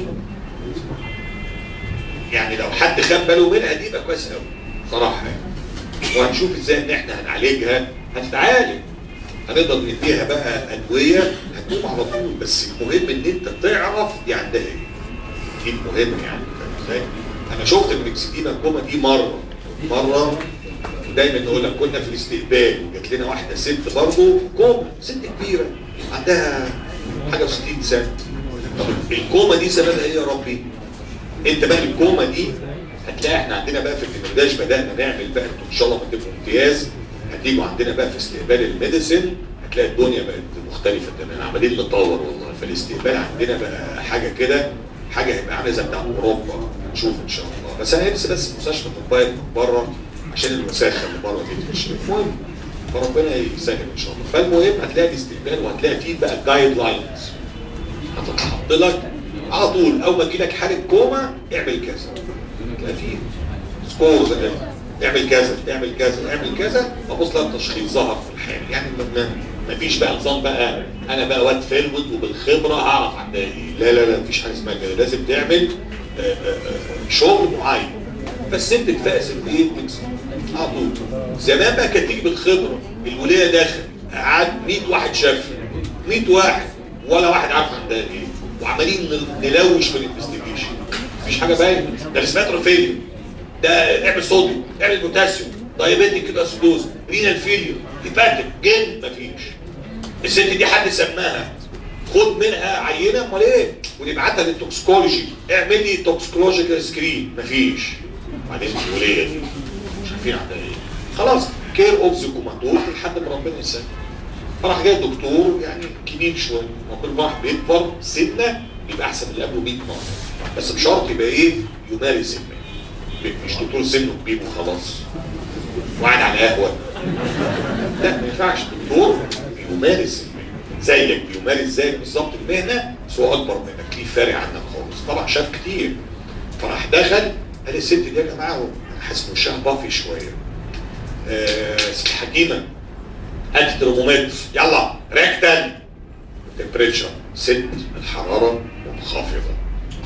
يعني لو حد خد باله منها دي يبقى كويس قوي صراحه يعني وهنشوف ازاي ان احنا هنعالجها هتتعالج هنقدر نديها بقى ادويه هتقوم على طول بس المهم ان انت تعرف دي عندها ايه دي المهم يعني فاهم ازاي؟ انا شفت المكسديما كوما دي مره مره ودايما نقول لك كنا في الاستقبال وجات لنا واحده ست برضه كوما ست كبيره عندها حاجه و60 سنه طب الكوما دي سببها ايه يا ربي؟ انت بقى الكوما دي هتلاقي احنا عندنا بقى في الدمرداش بدانا نعمل بقى انتوا ان شاء الله ما تبقوا امتياز هتيجوا عندنا بقى في استقبال الميديسن هتلاقي الدنيا بقت مختلفه تماما عمالين نطور والله فالاستقبال عندنا بقى حاجه كده حاجه هيبقى عامله زي بتاع اوروبا نشوف ان شاء الله بس انا نفسي بس مستشفى طبيه من بره عشان الوساخه اللي بره دي تمشي المهم فربنا يسهل ان شاء الله فالمهم هتلاقي الاستقبال وهتلاقي فيه بقى جايد لاينز هتتحط لك على طول اول ما تجي لك حاله كوما اعمل كذا تلاقي فيه سكور زي ده اعمل كذا اعمل كذا اعمل كذا ابص لك تشخيص ظهر في الحال يعني ما ما فيش بقى نظام بقى انا بقى واد فيلود وبالخبره هعرف عندها ايه لا لا لا مفيش حاجه اسمها كده لازم تعمل آه، آه، آه، شغل معين بس انت تقسم ايه تكسب على طول زمان بقى كانت تيجي بالخبره الوليه داخل قعد 100 واحد شاف 100 واحد ولا واحد عارف عندها ايه وعمالين نل- نلوش في الانفستيجيشن مفيش حاجه باينه ده الاسباترو فيليو ده اعمل صوديوم اعمل بوتاسيوم دايابيتيك كده اسيدوز رينال فيليو هيباتيك جن مفيش الست دي حد سماها خد منها عينه امال ايه ونبعتها للتوكسيكولوجي اعمل لي توكسيكولوجيكال سكرين مفيش بعدين الوليه دي مش عارفين عندها ايه خلاص كير اوف ذا كوماتور لحد ما ربنا يسهل فراح جاي الدكتور يعني كبير شويه ما كل واحد بيكبر سنه يبقى احسن من اللي قبله 100 مره بس بشرط يبقى ايه يمارس المهنه مش دكتور سنه كبير وخلاص وقاعد على قهوه لا ما ينفعش دكتور بيمارس المهنه زيك بيمارس زيك بالظبط المهنه بس هو اكبر منك ليه فارق عنك خالص طبعا شاف كتير فراح دخل قال الست دي يا جماعه هو حاسس ان وشها بافي شويه آه ست حكيمه هات ترمومتر يلا ريكتال تمبريتشر ست الحراره منخفضه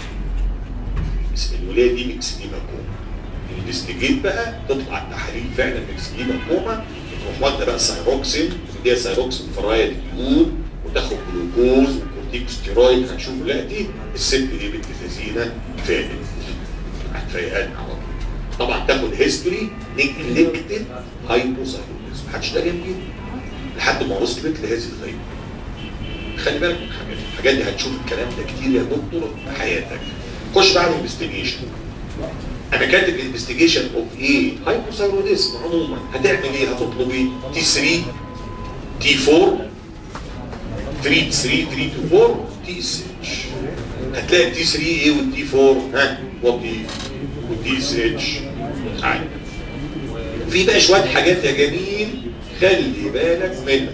بس الولايه دي مكسديما كوما الانفستيجيت بقى تطلع التحاليل فعلا مكسديما كوما تروح واخده بقى سايروكسين تديها سايروكسين في رايه اليود وتاخد جلوكوز وكورتيكوستيرويد هنشوف دلوقتي الست دي بنت لذينه فاتت هتفيقان على طول طبعا تاخد هيستوري نيجلكتد هايبوثايرويدزم محدش دريان بيها لحد ما وصلت لهذه الغيبه خلي بالك من الحاجات دي الحاجات دي هتشوف الكلام ده كتير يا دكتور في حياتك خش بقى على الانفستيجيشن انا كاتب انفستيجيشن اوف ايه هايبوثايروديزم عموما هتعمل ايه هتطلب ايه تي 3 تي 4 3 3 3 تو 4 تي اس اتش هتلاقي التي 3 ايه والتي 4 ها والتي والتي اس اتش عادي في بقى شويه حاجات يا جميل خلي بالك منها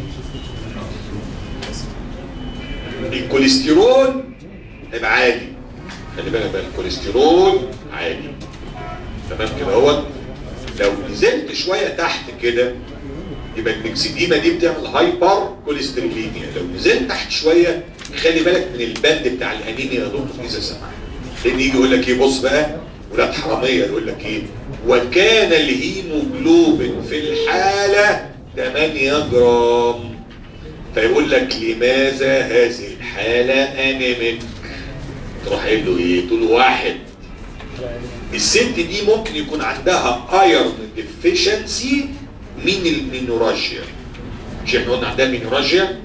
الكوليسترول هيبقى عالي خلي بالك بقى الكوليسترول عالي تمام كده اهوت لو نزلت شويه تحت كده يبقى المكسديما دي بتعمل هايبر كوليسترولينيا لو نزلت تحت شويه خلي بالك من البند بتاع الانيميا يا دكتور اذا سمحت لان يجي يقول لك ايه بص بقى ولاد حراميه يقول لك ايه وكان الهيموجلوبين في الحاله 8 جرام فيقول لك لماذا هذه الحاله انيميك تروح قايل له ايه تقول له واحد الست دي ممكن يكون عندها ايرون ديفيشنسي من المينوراجيا مش احنا قلنا عندها مينوراجيا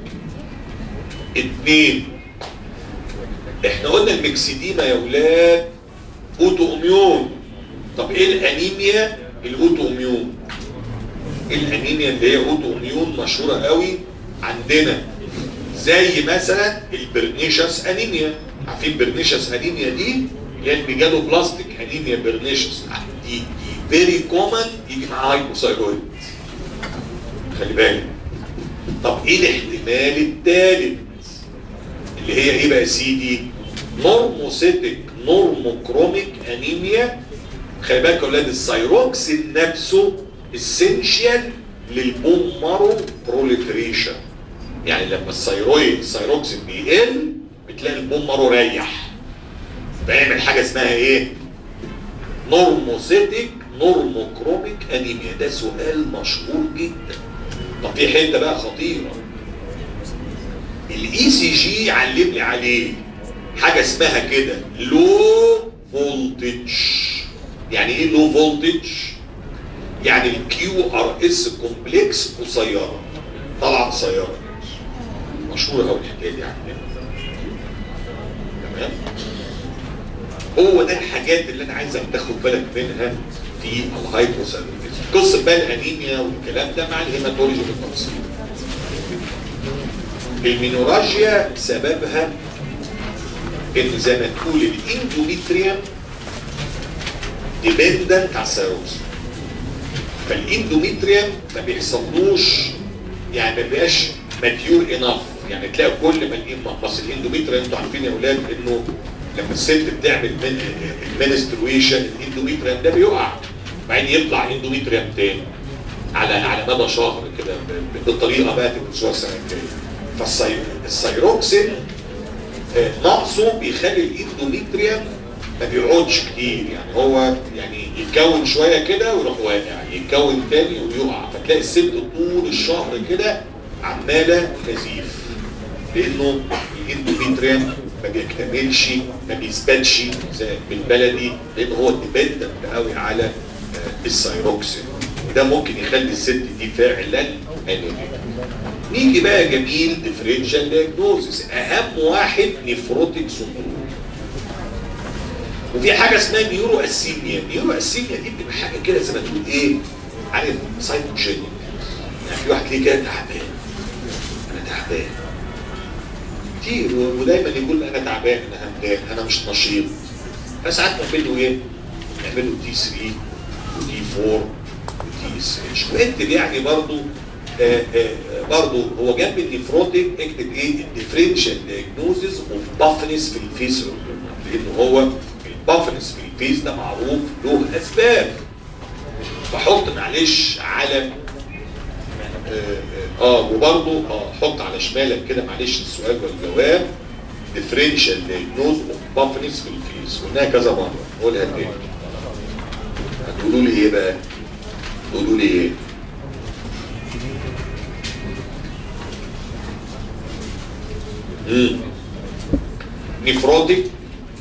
اتنين احنا قلنا المكسديما يا ولاد اوتو اميون طب ايه الانيميا الاوتو اميون الانيميا اللي هي اوتو اميون مشهوره قوي عندنا زي مثلا البرنيشس انيميا عارفين برنيشس انيميا دي اللي هي الميجالو بلاستيك انيميا برنيشس دي دي فيري كومن يجي معاها هايبوثايرويد خلي بالك طب ايه الاحتمال الثالث اللي هي ايه بقى يا سيدي نورموسيتك نورموكروميك انيميا خلي بالك يا اولاد السايروكسين نفسه اسينشال للبون مارو بروليفريشن يعني لما الثيرويد الثيروكسين بيقل بتلاقي البون مارو ريح فيعمل حاجه اسمها ايه نورموسيتك نورموكروميك انيميا ده سؤال مشهور جدا طب في حته بقى خطيره الاي سي جي علمني عليه حاجه اسمها كده لو فولتج يعني ايه لو فولتج يعني الكيو ار اس كومبلكس قصيره طالعه قصيره مشهوره قوي الحكايه دي عندنا تمام هو ده الحاجات اللي انا عايزك تاخد بالك منها في الهايبوثايرويدزم قصه بقى الانيميا والكلام ده مع الهيماتولوجي بالتفصيل المينوراجيا سببها ان زي ما تقول الاندوميتريوم ديبندنت على الثيروكس فالاندوميتريوم ما بيحصلوش يعني ما بيبقاش ماتيور انف يعني تلاقي كل ما الإم- بس الاندوميتريوم انتوا عارفين يا اولاد انه لما الست بتعمل من المنسترويشن الاندوميتريوم ده بيقع بعدين يطلع اندوميتريوم تاني على على مدى شهر كده ب- بالطريقه بقى تدرسوها السنه الجايه فالثيروكسين آه، نقصه بيخلي الاندوميتريوم ما بيقعدش كتير يعني هو يعني يتكون شويه كده ويروح واقع يتكون تاني ويقع فتلاقي الست طول الشهر كده عماله نزيف لانه الاندوميتريوم ما بيكتملش ما بيثبتش زي بالبلدي لان هو ديبندنت قوي على آه، الثيروكسين وده ممكن يخلي الست دي فعلا انيميا نيجي بقى جميل ديفرنشال دياجنوزس اهم واحد نيفروتيك سندروم وفي حاجه اسمها نيورو اسيميا نيورو اسيميا دي بتبقى حاجه كده زي ما تقول ايه عارف سايكوجينيك يعني في واحد ليه كده تعبان انا تعبان كتير و- ودايما يقول انا تعبان انا همدان انا مش نشيط فساعات نعمل له ايه؟ نعمل له تي 3 وتي 4 وتي اس اتش واكتب يعني برضو آه، آه، برضو هو جنب النيفروتيك اكتب ايه الديفرنشال دايجنوزز اوف بافنس في الفيس لان هو البافنس في الفيس ده معروف له اسباب فحط معلش علم اه, آه, آه وبرضو اه حط على شمالك كده معلش السؤال والجواب ديفرنشال دايجنوز اوف بافنس في الفيس قلناها كذا مره قولها تاني هتقولوا لي ايه بقى؟ تقولوا لي ايه؟ مم. نفروتيك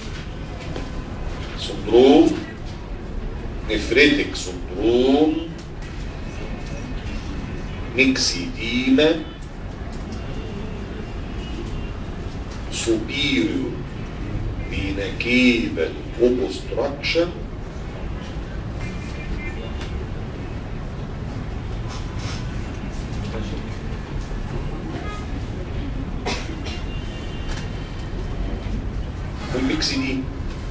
سندروم نفريتك سندروم ميكسيديما superior vena cable obstruction والميكسيديما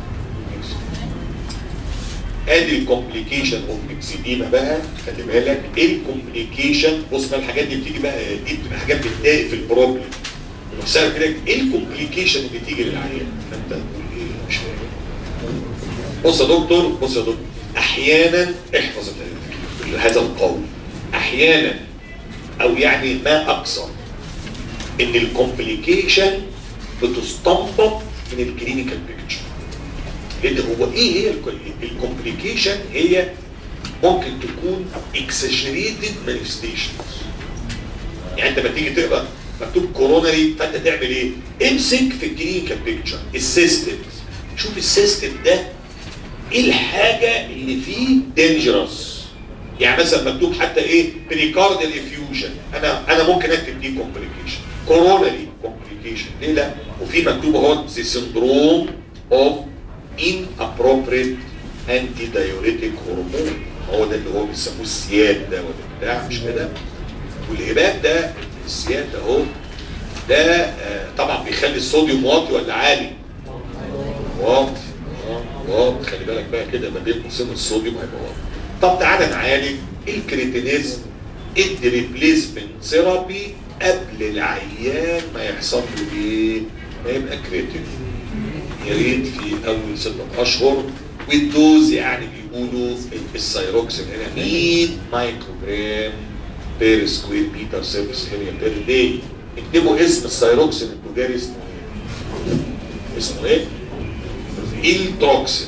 ادي الكومبليكيشن اوف ميكسيديما بقى خلي بالك ايه الكومبليكيشن بص بقى الحاجات دي بتيجي بقى دي بتبقى حاجات بتضايق في البروبلم نفسها كده ايه الكومبليكيشن اللي تيجي للعيان فانت تقول ايه مش فاهم بص يا دكتور بص يا دكتور احيانا احفظ ال- هذا القول احيانا او يعني ما اكثر ان الكومبليكيشن بتستنبط من الكلينيكال بيكتشر لان هو ايه هي الكومبليكيشن هي ممكن تكون اكسجريتد مانيفستيشنز يعني انت لما تيجي تقرا مكتوب كوروناري فانت تعمل ايه؟ امسك في الكلينيكال بيكتشر السيستم شوف السيستم ده ايه الحاجه اللي فيه دينجرس يعني مثلا مكتوب حتى ايه بريكاردال افيوجن انا انا ممكن اكتب دي كومبليكيشن كوروناري كومبليكيشن ليه لا وفي مكتوب اهو ذا سندروم اوف inappropriate anti diuretic هرمون هو ده اللي هو بيسموه السياد ده ولا بتاع مش كده والهباب ده السياد ده اهو ده آه، طبعا بيخلي الصوديوم واطي ولا عالي واطي آه، واطي خلي بالك بقى كده ما بين قوسين الصوديوم هيبقى واطي طب تعالى نعالج الكريتينيزم ادي ريبليسمنت ثيرابي قبل العيان ما يحصل له ايه؟ ما يبقى كريتين يا ريت في اول ستة اشهر والدوز يعني بيقولوا السيروكسين هنا 100 مايكرو جرام بير سكوير متر سيرفيس اريا بير داي اكتبوا اسم السيروكسين التجاري اسمه ايه؟ اسمه ايه؟ التروكسين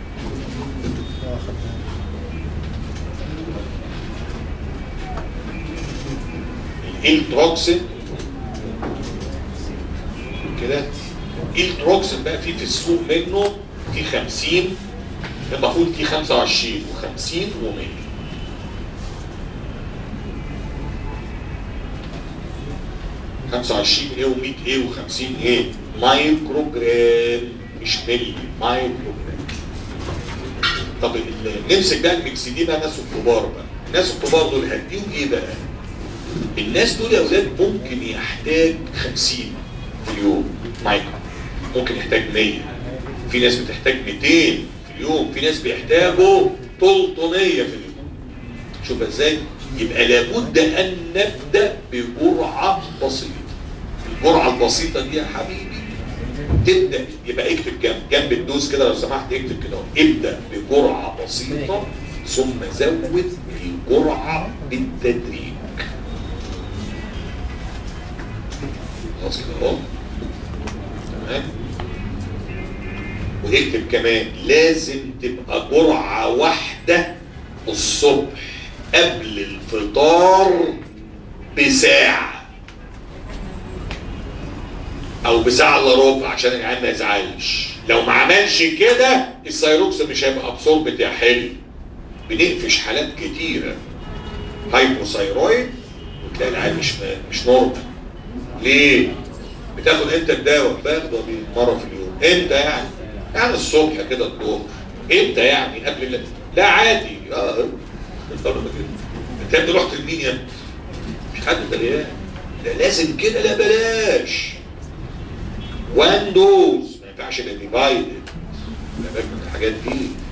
التروكسين كده التروكسين بقى فيه في السوق منه في 50 المفروض في 25 و50 و100 25 ايه و100 ايه و50 ايه مايكرو جرام مش ملي مايكرو جرام طب ال- نمسك بقى المكسدين بقى ناس الكبار بقى الناس الكبار دول هديهم ايه بقى الناس دول يا اولاد ممكن يحتاج 50 في اليوم مايكرو ممكن يحتاج 100 في ناس بتحتاج 200 في اليوم في ناس بيحتاجوا 300 في اليوم شوف ازاي يبقى لابد ان نبدا بجرعه بسيطه الجرعه البسيطه دي يا حبيبي تبدا يبقى اكتب جنب جنب الدوز كده لو سمحت اكتب كده ابدا بجرعه بسيطه ثم زود الجرعه بالتدريج خلاص كده اهو تمام واكتب كمان لازم تبقى جرعه واحده الصبح قبل الفطار بساعه او بساعه الا ربع عشان العيال ما يزعلش لو ما عملش كده السيروكس مش هيبقى ابسوربت يا حلو بنقفش حالات كتيره هايبوثايرويد وتلاقي العيال مش مش نورمال ليه؟ بتاخد امتى الدواء؟ باخده مره في اليوم امتى يعني؟ يعني الصبح كده الظهر امتى يعني قبل ال- لا عادي اه الضربه كده انت رحت لمين يا ابني؟ مش حد مليان ده لازم كده لا بلاش وان دوز ما ينفعش يبقى ديفايدد خلي بالك من الحاجات دي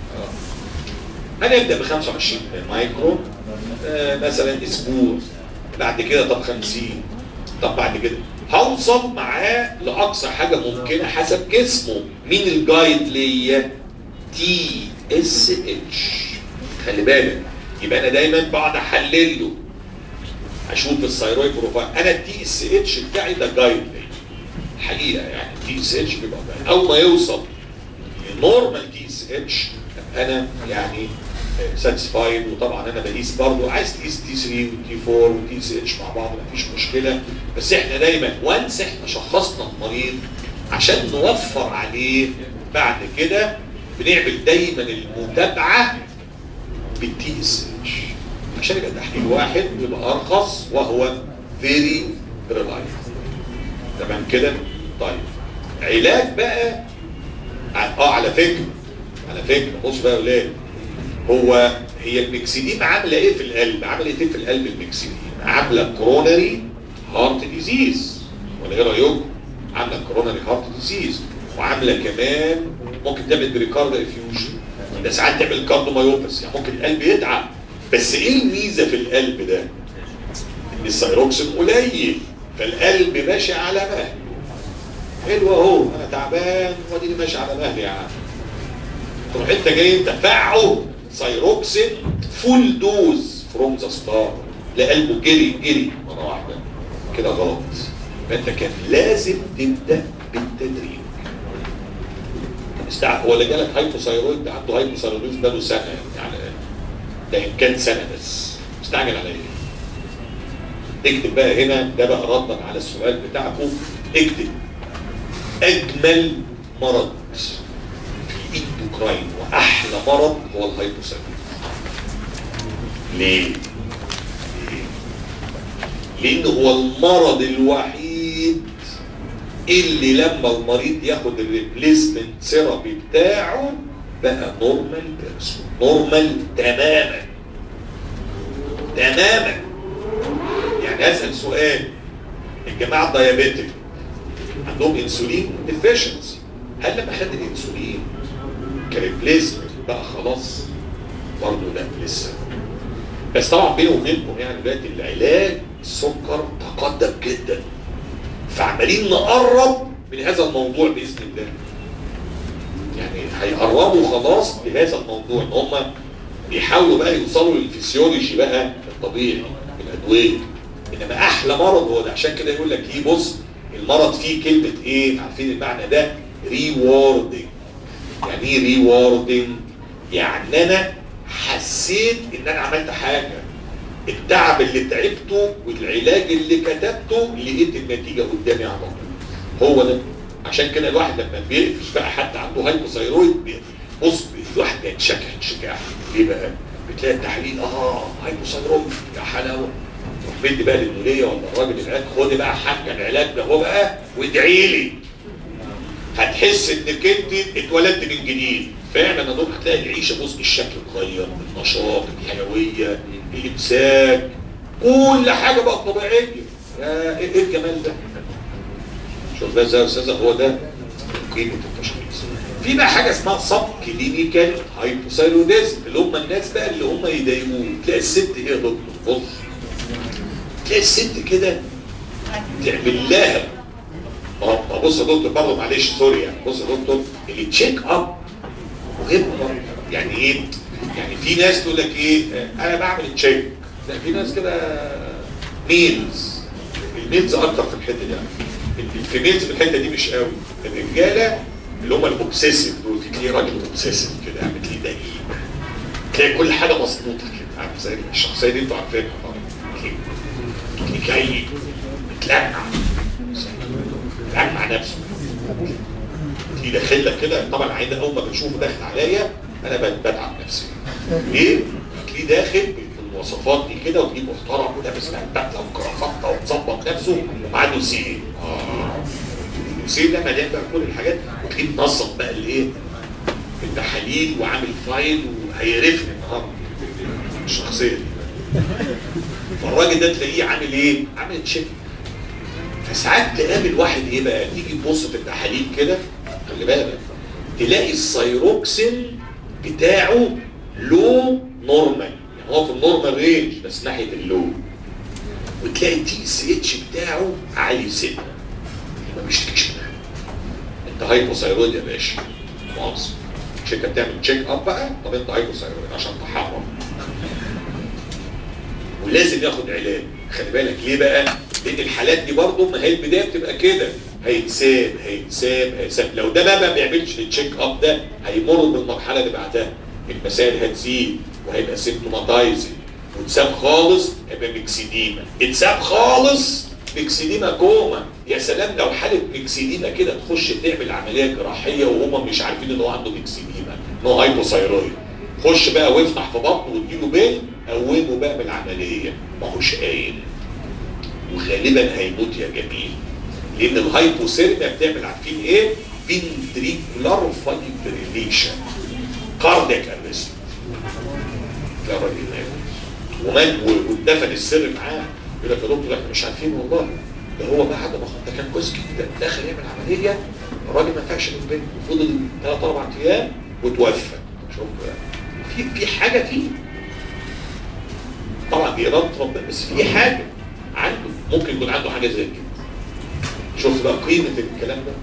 اه هنبدا ب 25 مايكرو آه مثلا اسبوع بعد كده طب 50 طب بعد كده هوصل معاه لاقصى حاجه ممكنه حسب جسمه مين الجايد ليا تي اس اتش خلي بالك يبقى انا دايما بقعد احلل له اشوف الثايرويد بروفايل انا التي اس اتش بتاعي ده جايد ليا حقيقه يعني التي اس اتش بيبقى جايد. اول ما يوصل نورمال تي اس اتش انا يعني ساتسفايد وطبعا انا بقيس برضه عايز تقيس تي 3 وتي 4 وتي اس اتش مع بعض مفيش مشكله بس احنا دايما وانس احنا شخصنا المريض عشان نوفر عليه بعد كده بنعمل دايما المتابعه بالتي اس اتش عشان يبقى تحليل واحد يبقى ارخص وهو فيري ريلايبل تمام كده طيب علاج بقى اه على فكره على فكره بص بقى يا ولاد هو هي المكسدين عامله ايه في القلب؟ عامله ايه في القلب المكسدين؟ عامله كورونري هارت ديزيز ولا ايه رايكم؟ عامله كورونري هارت ديزيز وعامله كمان ممكن تعمل بريكارد افيوجن ده ساعات تعمل كاردومايوباث يعني ممكن القلب يتعب بس ايه الميزه في القلب ده؟ ان الثيروكسين قليل فالقلب ماشي على مهله حلو اهو انا تعبان واديني ماشي على مهلي يا عم تروح انت جاي تفعه سايروكسين فول دوز فروم ذا ستار لقلبه جري جري مره واحده كده غلط فانت كان لازم تبدا بالتدريج استع... هو اللي جالك هايبوثايرويد ده عنده هايبوثايرويد بقاله سنه يعني ده ان كان سنه بس مستعجل على ايه؟ اكتب بقى هنا ده بقى ردا على السؤال بتاعكم اكتب اجمل مرض في الاندوكراين واحلى مرض هو الهايبوثايرويد ليه؟ ليه؟ لان هو المرض الوحيد اللي لما المريض ياخد الريبليسمنت ثيرابي بتاعه بقى نورمال بيرسون نورمال تماما تماما يعني اسال سؤال الجماعه الديابيتك عندهم انسولين ديفيشنسي هل لما خد الانسولين كريبليسمنت بقى خلاص برضه لا لسه بس طبعا بيني وبينكم يعني دلوقتي العلاج السكر تقدم جدا فعمالين نقرب من هذا الموضوع باذن الله يعني هيقربوا خلاص بهذا الموضوع ان هم بيحاولوا بقى يوصلوا للفسيولوجي بقى الطبيعي الادويه انما احلى مرض هو ده عشان كده يقول لك ايه بص المرض فيه كلمه ايه عارفين المعنى ده ريوردنج يعني ايه ريوردنج يعني انا حسيت ان انا عملت حاجه التعب اللي تعبته والعلاج اللي كتبته لقيت النتيجه قدامي على طول هو ده عشان كده الواحد لما بيقفش بقى حد عنده هايبوثايرويد بص الواحد بيتشكل انشكاح ليه بقى؟ بتلاقي التحليل اه هايبوثايرويد يا حلاوه تروح مدي بقى للوليه ولا الراجل العلاج خدي بقى حاجه العلاج ده هو بقى وادعي لي هتحس انك انت اتولدت من جديد فعلا يا دكتور هتلاقي العيشه بص الشكل اتغير النشاط الحيويه الامساك كل حاجه بقت طبيعيه يا ايه إيه الجمال ده شوف ده ازاي يا استاذه هو ده قيمه التشخيص في بقى حاجه اسمها سب كلينيكال هايبوثايروديزم اللي هم الناس بقى اللي هم يضايقوه تلاقي الست هي يا دكتور بص تلاقي الست كده تعمل لها اه ما بص يا دكتور برضه معلش سوري يعني بص يا دكتور التشيك اب مهم برضه. يعني ايه؟ يعني في ناس تقول لك ايه آه، انا بعمل تشيك لا في ناس كده ميلز الميلز اكتر في الحته دي يعني الفيميلز في الحته دي مش قوي الرجاله اللي هم الاوبسيسيف دول تلاقيه راجل اوبسيسيف كده يعني تلاقيه دقيق تلاقي كل حاجه مظبوطه كده عارف زي الشخصيه دي انتوا عارفينها طبعا تلاقيه جاي متلمع مع نفسه تيجي داخل لك كده طبعا عين اول ما بشوفه داخل عليا انا بت- بتعب نفسي ليه؟ تلاقيه داخل بالمواصفات دي كده وتلاقيه محترم ولابس بدله وكرافته ومظبط نفسه وعنده سي اه السي ده مليان بقى كل الحاجات وتلاقيه منظم بقى الايه؟ التحاليل وعامل فايل وهيعرفني النهارده الشخصيه دي فالراجل ده تلاقيه عامل ايه؟ عامل تشيك فساعات تقابل واحد ايه بقى تيجي تبص في التحاليل كده خلي بالك تلاقي السيروكسين بتاعه لو نورمال يعني هو في النورمال رينج بس ناحيه اللو وتلاقي التي اس اتش بتاعه عالي سنه ما بيشتكيش منها انت هايبوثايرويد يا باشا مؤاخذه مش انت بتعمل تشيك اب بقى طب انت هايبوثايرويد عشان تحرم ولازم ياخد علاج خلي بالك ليه بقى لان الحالات دي برضه ما هي البدايه بتبقى كده هيتساب هيتساب هيتساب لو ده بقى ما بيعملش التشيك اب ده هيمر بالمرحله اللي بعدها المسائل هتزيد وهيبقى سيمتوماتايزنج وتساب خالص هيبقى ميكسيديما اتساب خالص ميكسيديما كوما يا سلام لو حاله ميكسيديما كده تخش تعمل عمليه جراحيه وهم مش عارفين ان هو عنده ميكسيديما ان هو هايبوثايرويد خش بقى وافتح في بطنه واديله بين قومه بقى من العمليه ما هوش قايل وغالبا هيموت يا جميل لان الهايبوثيرميا بتعمل عارفين ايه فينتريكولار فايبريليشن كاردياك ارست يا راجل مات ومات و- واتدفن السر معاه يقول لك يا دكتور احنا مش عارفين والله ده هو بعد ما خد- ده كان كويس جدا دخل يعمل عمليه الراجل ما فاش من البيت فضل ثلاث اربع ايام وتوفى شوف بقى. في في حاجه فيه طبعا دي اراده ربنا بس في حاجه عنده ممكن يكون عنده حاجه زي كده شفت بقى قيمه الكلام ده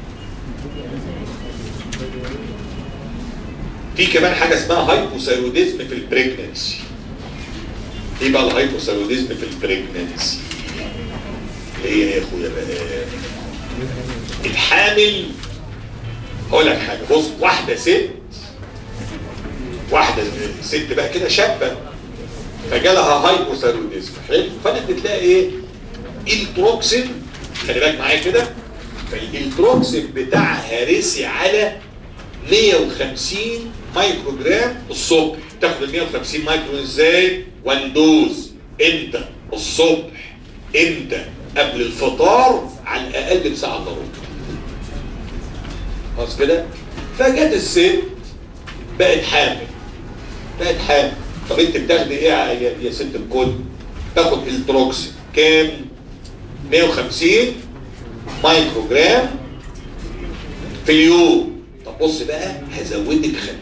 في كمان حاجه اسمها هايبوثايروديزم في البريجننسي ايه بقى الهايبوثايروديزم في البريجننسي ايه يا اخويا بقى الحامل هقول لك حاجه بص واحده ست واحده ست بقى كده شابه فجالها هايبوثايروديزم حلو فانت بتلاقي ايه التروكسين خلي بالك معايا كده فالتروكسين بتاعها رسي على 150 مايكرو جرام الصبح تاخد ال 150 مايكرو ازاي وان دوز امتى الصبح امتى قبل الفطار على الاقل بساعه الا ربع خلاص كده فجت الست بقت حامل بقت حامل طب انت بتاخدي ايه يا, يا ست الكل تاخد التروكسين كام 150 مايكرو جرام في اليوم طب بص بقى هزودك 50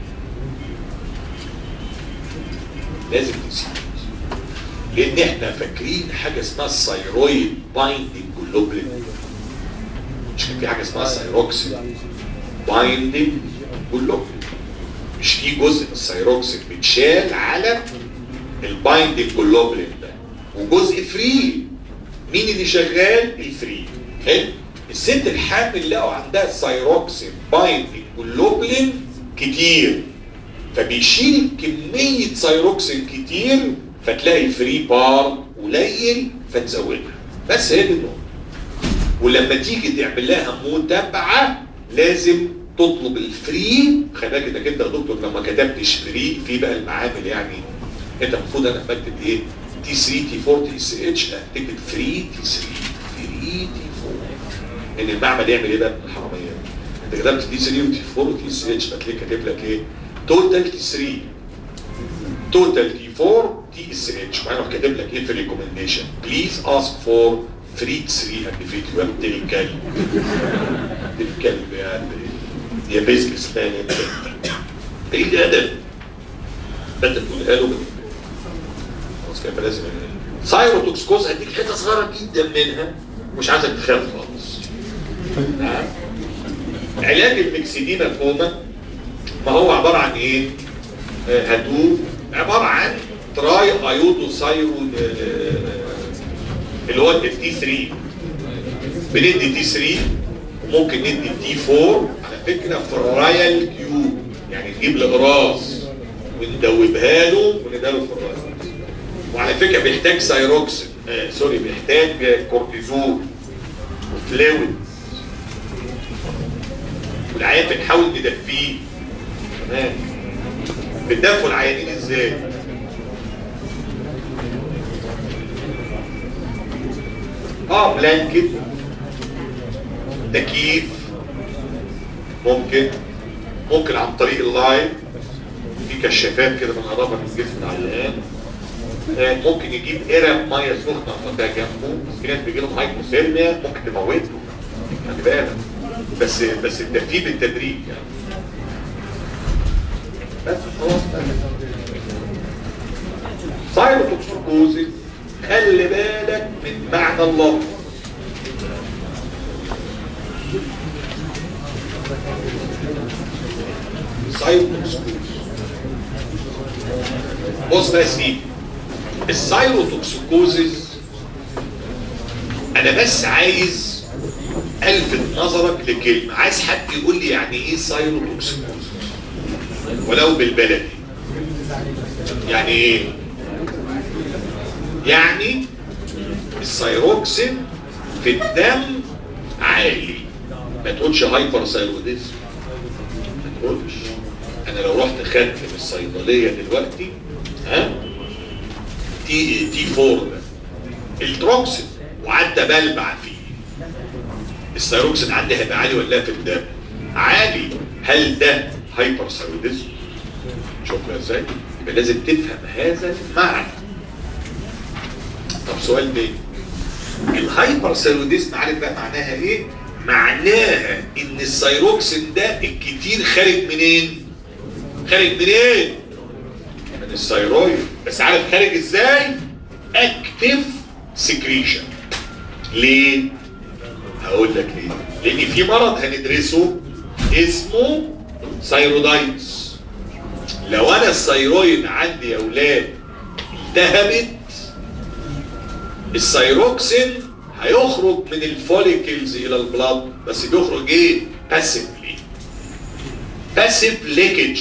لازم تسيب لان احنا فاكرين حاجه اسمها الثايرويد بايندنج جلوبلين مش كان في حاجه اسمها الثايروكسين بايندنج جلوبلين مش في جزء من الثايروكسين بيتشال على البايندنج جلوبلين ده وجزء فري مين اللي شغال الفري حلو الست الحامل لقوا عندها الثايروكسين بايندنج جلوبلين كتير فبيشيل كمية ثايروكسين كتير فتلاقي الفري بار قليل فتزودها بس هي دي النقطة ولما تيجي تعمل لها متابعة لازم تطلب الفري خلي بالك انك انت يا دكتور لما كتبتش فري في بقى المعامل يعني انت المفروض انا بكتب ايه تي 3 تي 4 تي سي اتش لا تكتب فري تي 3 فري تي 4 ان المعمل يعمل ايه بقى من الحراميه انت كتبت تي 3 وتي 4 وتي سي اتش فتلاقيه كاتب لك ايه توتال تي 3 توتال تي 4 تي اس اتش وبعدين راح كاتب لك ايه في الريكومنديشن بليز اسك فور فري 3 اند فري 2 ابتدي الكلب الكلب يعني يا بيزنس مان انت ايه الادب انت تقولها له خلاص كده لازم سايروتوكسكوز هديك حته صغيره جدا منها مش عايزك تخاف خالص ها؟ علاج المكسدين الفوما ما هو عباره عن ايه؟ آه، هدوء عباره عن تراي ايودو سايرو اللي هو التي 3 بندي تي 3 وممكن ندي تي 4 على فكره في الرايال كيوب يعني نجيب الاقراص وندوبها له ونديها له في الرايال وعلى فكره بيحتاج سايروكسين آه سوري بيحتاج كورتيزون وفلويد والعيان بنحاول ندفيه تمام بتدفوا العيانين ازاي؟ اه بلانكت تكييف ممكن ممكن عن طريق اللايف في كشافات كده بنقربها من جسم العيان آه، ممكن يجيب قرب ميه سخنه ويحطها جنبه في ناس بيجي لهم هايبوثيرميا ممكن تموته خلي بالك بس بس الترتيب بالتدريج يعني بس خلاص سايروتوكسيكوزيس خلي بالك من معنى اللفظ سايروتوكسيكوزيس بص بقى يا سيدي السايروتوكسيكوزيس انا بس عايز الفت نظرك لكلمه عايز حد يقول لي يعني ايه سايروتوكسيكوزيس ولو بالبلدي يعني ايه يعني السيروكسين في الدم عالي ما تقولش هايبر سايروديزم ما تقولش انا لو رحت خدت من الصيدليه دلوقتي ها تي تي 4 ده التروكسين وعدى بلبع فيه السيروكسين عندي هيبقى عالي ولا لا في الدم عالي هل ده هايبر سايروديزم شوفوا ازاي يبقى لازم تفهم هذا المعنى طب سؤال تاني الهايبر سيروديزم عارف بقى معناها ايه معناها ان السيروكسين ده الكتير خارج منين خارج منين من الثيرويد بس عارف خارج ازاي اكتف سكريشن ليه هقول لك ليه لان في مرض هندرسه اسمه ثيرودايتس لو انا الثيرويد عندي يا اولاد التهبت الثيروكسين هيخرج من الفوليكلز الى البلاد بس بيخرج ايه باسفلي باسيف ليكج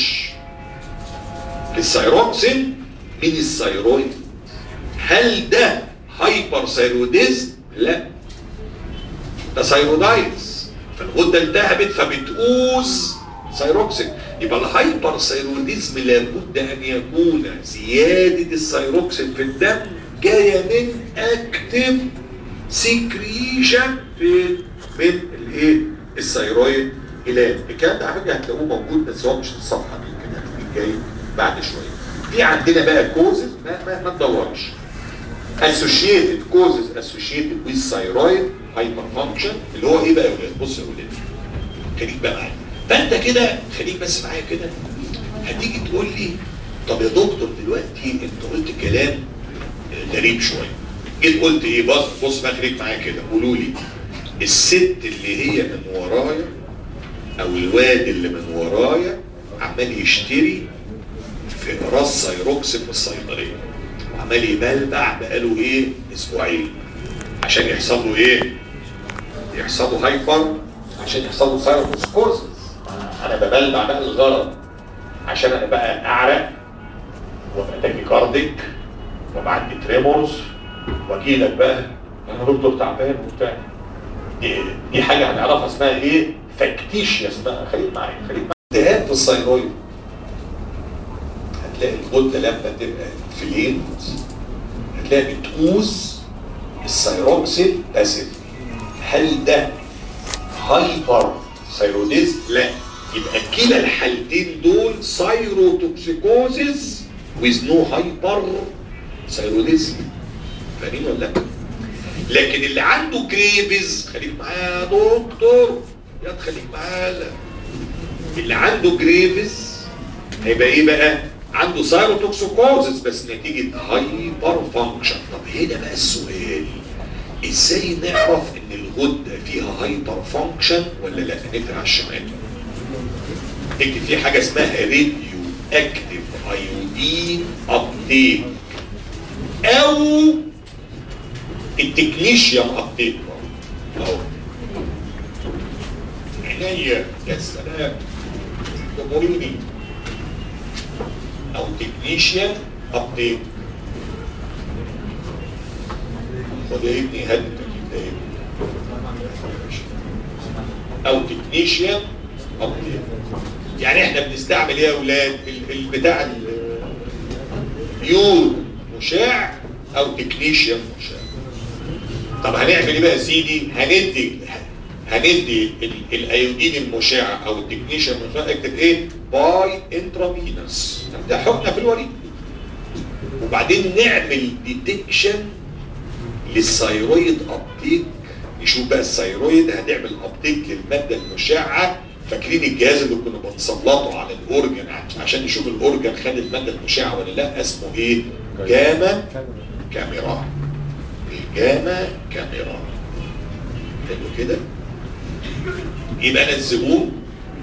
للثيروكسين من الثيرويد هل ده هايبر ثيروديزم لا ده ثيرودايتس فالغده التهبت فبتقوس ثيروكسين يبقى الهايبر ثيروديزم لابد ان يكون زياده الثيروكسين في الدم جايه من اكتف سكريشن في من الايه الثيرويد الى الكلام ده على فكره هتلاقوه موجود بس هو مش في الصفحه دي كده جاي بعد شويه في عندنا بقى كوزز ما, ما, ما تدورش associated causes associated with thyroid hyperfunction اللي هو ايه بقى يا ولاد بص يا ولاد خليك بقى معايا فانت كده خليك بس معايا كده هتيجي تقول لي طب يا دكتور دلوقتي انت قلت كلام غريب شويه جيت قلت ايه بص بص بقى خليك معايا كده قولوا لي الست اللي هي من ورايا او الواد اللي من ورايا عمال يشتري في راس سيروكسين من الصيدليه وعمال يبلبع بقاله ايه اسبوعين عشان يحصل له ايه يحصل له هايبر عشان يحصل له سايروكسكوزس انا ببلبع بقى الغرض عشان انا بقى اعرق وابقى تاكيكارديك وابقى عندي تريمورز واجي لك بقى انا دكتور تعبان وبتاع دي, دي حاجه هنعرفها اسمها ايه فاكتيشياس بقى خليك معايا خليك معايا التهاب في الثايرويد هتلاقي الغده لما تبقى فليمت هتلاقي بتقوس الثايروكسيد اسيد هل ده هايبر ثايروديز؟ لا يبقى كلا الحالتين دول ثايروتوكسيكوزيس with no hyper ثايروديزم فاهمين ولا لا؟ لكن اللي عنده جريفز خليك معايا يا دكتور يا خليك معايا اللي عنده جريفز هيبقى ايه بقى؟ عنده سايروتوكسيكوزيس بس نتيجه هايبر فانكشن طب هنا بقى السؤال ازاي نعرف ان الغده فيها هايبر فانكشن ولا لا نقرا على الشمال اكتب في حاجه اسمها راديو اكتف ايودين ابديت او التكنيشيوم ابديت اهو عينيا يا سلام تمريني او تكنيشيوم ابديت خد يا ابني هد التكييف ده يا ابني. او تكنيشيوم ابديت يعني احنا بنستعمل ايه يا اولاد ال- ال- بتاع ال- يود مشاع او تكنيشيوم مشاع طب هنعمل ايه بقى يا سيدي هندي هندي ال- الايودين المشع او التكنيشيوم المشع اكتب ايه باي انترافينوس ده حقنه في الوريد وبعدين نعمل ديتكشن للثيرويد ابتيك نشوف بقى الثيرويد هتعمل ابتيك للماده المشعه فاكرين الجهاز اللي كنا بنسلطه على الاورجن عشان نشوف الاورجن خد الماده المشعه ولا لا اسمه ايه؟ جاما كاميرا الجاما كاميرا حلو كده يبقى انا الزبون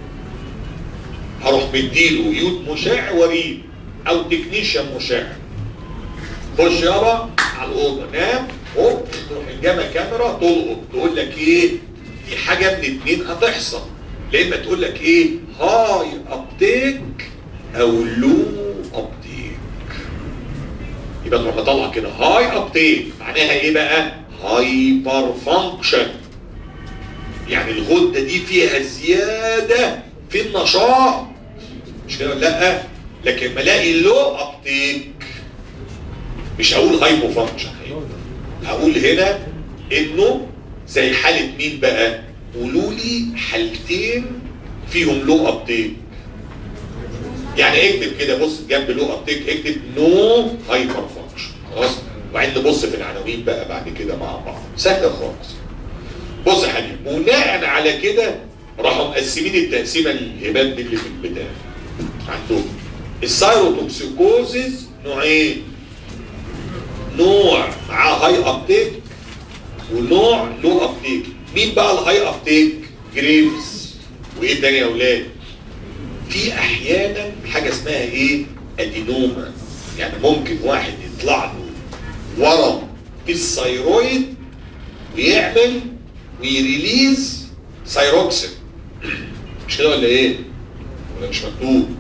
هروح مديله يود مشع وريد او تكنيشن مشع خش يابا على الاوضه نام هوب تروح الجاما كاميرا تلقط تقول لك ايه في حاجه من اتنين هتحصل يا اما تقول لك ايه هاي ابتيك او لو ابتيك يبقى تروح مطلع كده هاي ابتيك معناها ايه بقى هايبر فانكشن يعني الغده دي فيها زياده في النشاط مش كده ولا لا لكن ما الاقي لو ابتيك مش هقول هايبو فانكشن هقول هنا انه زي حاله مين بقى قولوا لي حالتين فيهم لو ابتيك يعني اكتب كده بص جنب لو ابتيك اكتب نو هايبر فانكشن خلاص وبعدين نبص في العناوين بقى بعد كده مع بعض سهله خالص بص يا حبيبي بناء على كده راحوا مقسمين التقسيمه الهبات دي اللي في البتاع عندهم السايروتوكسيكوزيس نوعين نوع معاه هاي ابتيك ونوع لو ابتيك مين بقى الهاي ابتيك جريفز وايه تاني يا اولاد في احيانا حاجه اسمها ايه ادينوما يعني ممكن واحد يطلع له ورم في الثيرويد ويعمل ويريليز ثيروكسين مش كده ولا ايه ولا مش مكتوب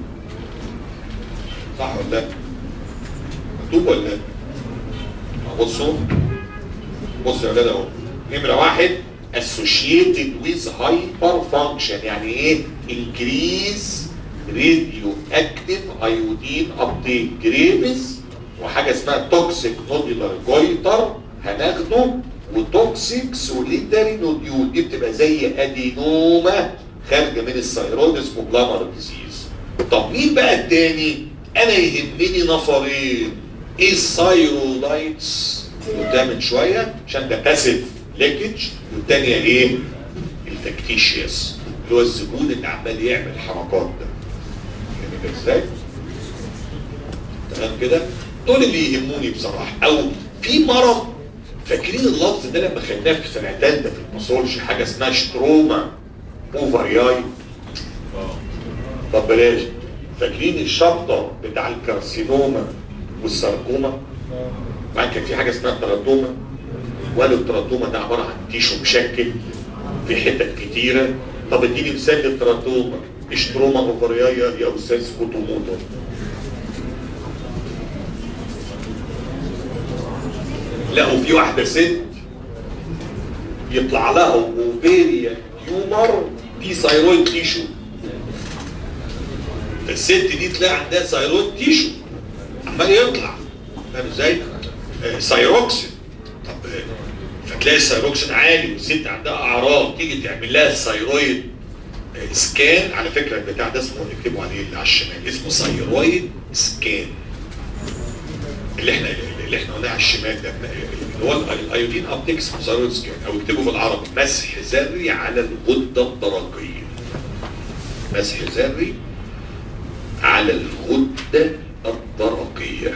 صح ولا لا مكتوب ولا لا بصوا بصوا يا ولاد اهو نمره واحد associated with hyperfunction يعني ايه increase radioactive iodine uptake graves وحاجه اسمها toxic nodular goiter هناخده وتوكسيك سوليتاري نوديول دي بتبقى زي ادينوما خارجه من الثيرويد اسمه بلامر ديزيز طب مين بقى التاني انا يهمني نفرين ايه الثايرولايتس قلتها من شويه عشان ده باسيف ليكج والتانيه ايه الفاكتيشيوس اللي هو الزبون اللي عمال يعمل الحركات ده فاهم ازاي تمام كده دول اللي يهموني بصراحه او في مرض فاكرين اللفظ ده لما خدناه في سنه ثالثه في الباثولوجي حاجه اسمها شتروما اوفرياي طب بلاش فاكرين الشطه بتاع الكارسينوما والساركوما بعد كان في حاجه اسمها التراتوما وقالوا التراتوما ده عباره عن تيشو مشكل في حتت كتيره طب اديني مثال للتراتوما اشتروما اوفرياي يا استاذ كوتوموتو لقوا في واحده ست يطلع لها اوفيريا تيومر دي ثايرويد تيشو الست دي تلاقي عندها ثايرويد تيشو عمال يطلع فاهم ازاي؟ آه، ثايروكسين طب آه، فتلاقي الثايروكسين عالي والست عندها اعراض تيجي تعمل لها الثايرويد آه، سكان على فكره البتاع ده اسمه اكتبوا عليه اللي على الشمال اسمه ثايرويد سكان اللي احنا اللي احنا قلناه على الشمال ده اللي هو الأي- الايودين ابتكس ثايرويد سكان او اكتبوا بالعربي مسح ذري على الغده الدرقيه مسح ذري على الغده الدرقيه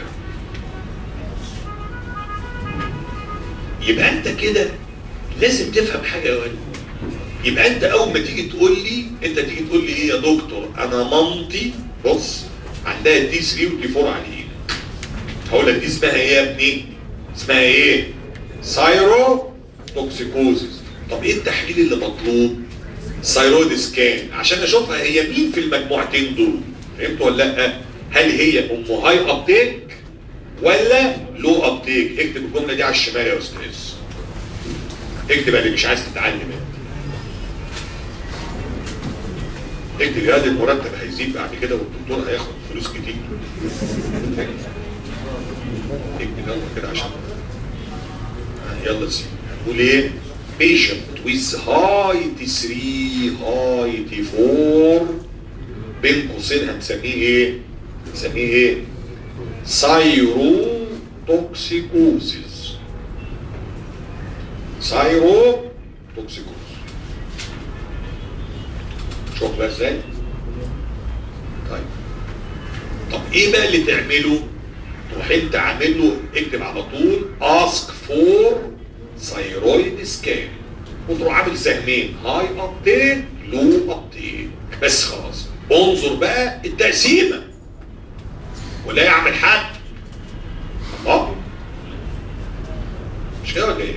يبقى انت كده لازم تفهم حاجه يا ولد يبقى انت اول ما تيجي تقول لي انت تيجي تقول لي ايه يا دكتور انا مامتي بص عندها دي 3 ودي 4 على الايد هقول لك دي اسمها ايه يا ابني اسمها ايه سايرو توكسيكوزيس طب ايه التحليل اللي مطلوب ثايرويد سكان عشان اشوفها هي مين في المجموعتين دول فهمت ولا لا هل هي ام هاي ابتيك ولا لو ابتيك اكتب الجمله دي على الشمال يا استاذ اكتب اللي مش عايز تتعلم انت اكتب يا دي المرتب هيزيد بعد كده والدكتور هياخد فلوس كتير اكتب يلا كده عشان يلا سيدي هنقول ايه patient with high T3 high T4 بين قوسين هنسميه ايه هنسميه ايه سايروتوكسيكوزيس سايروتوكسيكوزيس شوف بقى ازاي طيب طب ايه بقى اللي تعمله تروح انت عامل له اكتب على طول ask for thyroid scan وتروح عامل سهمين هاي ابديت لو ابديت بس خلاص انظر بقى التقسيمه ولا يعمل حد الله مش كده ولا ايه؟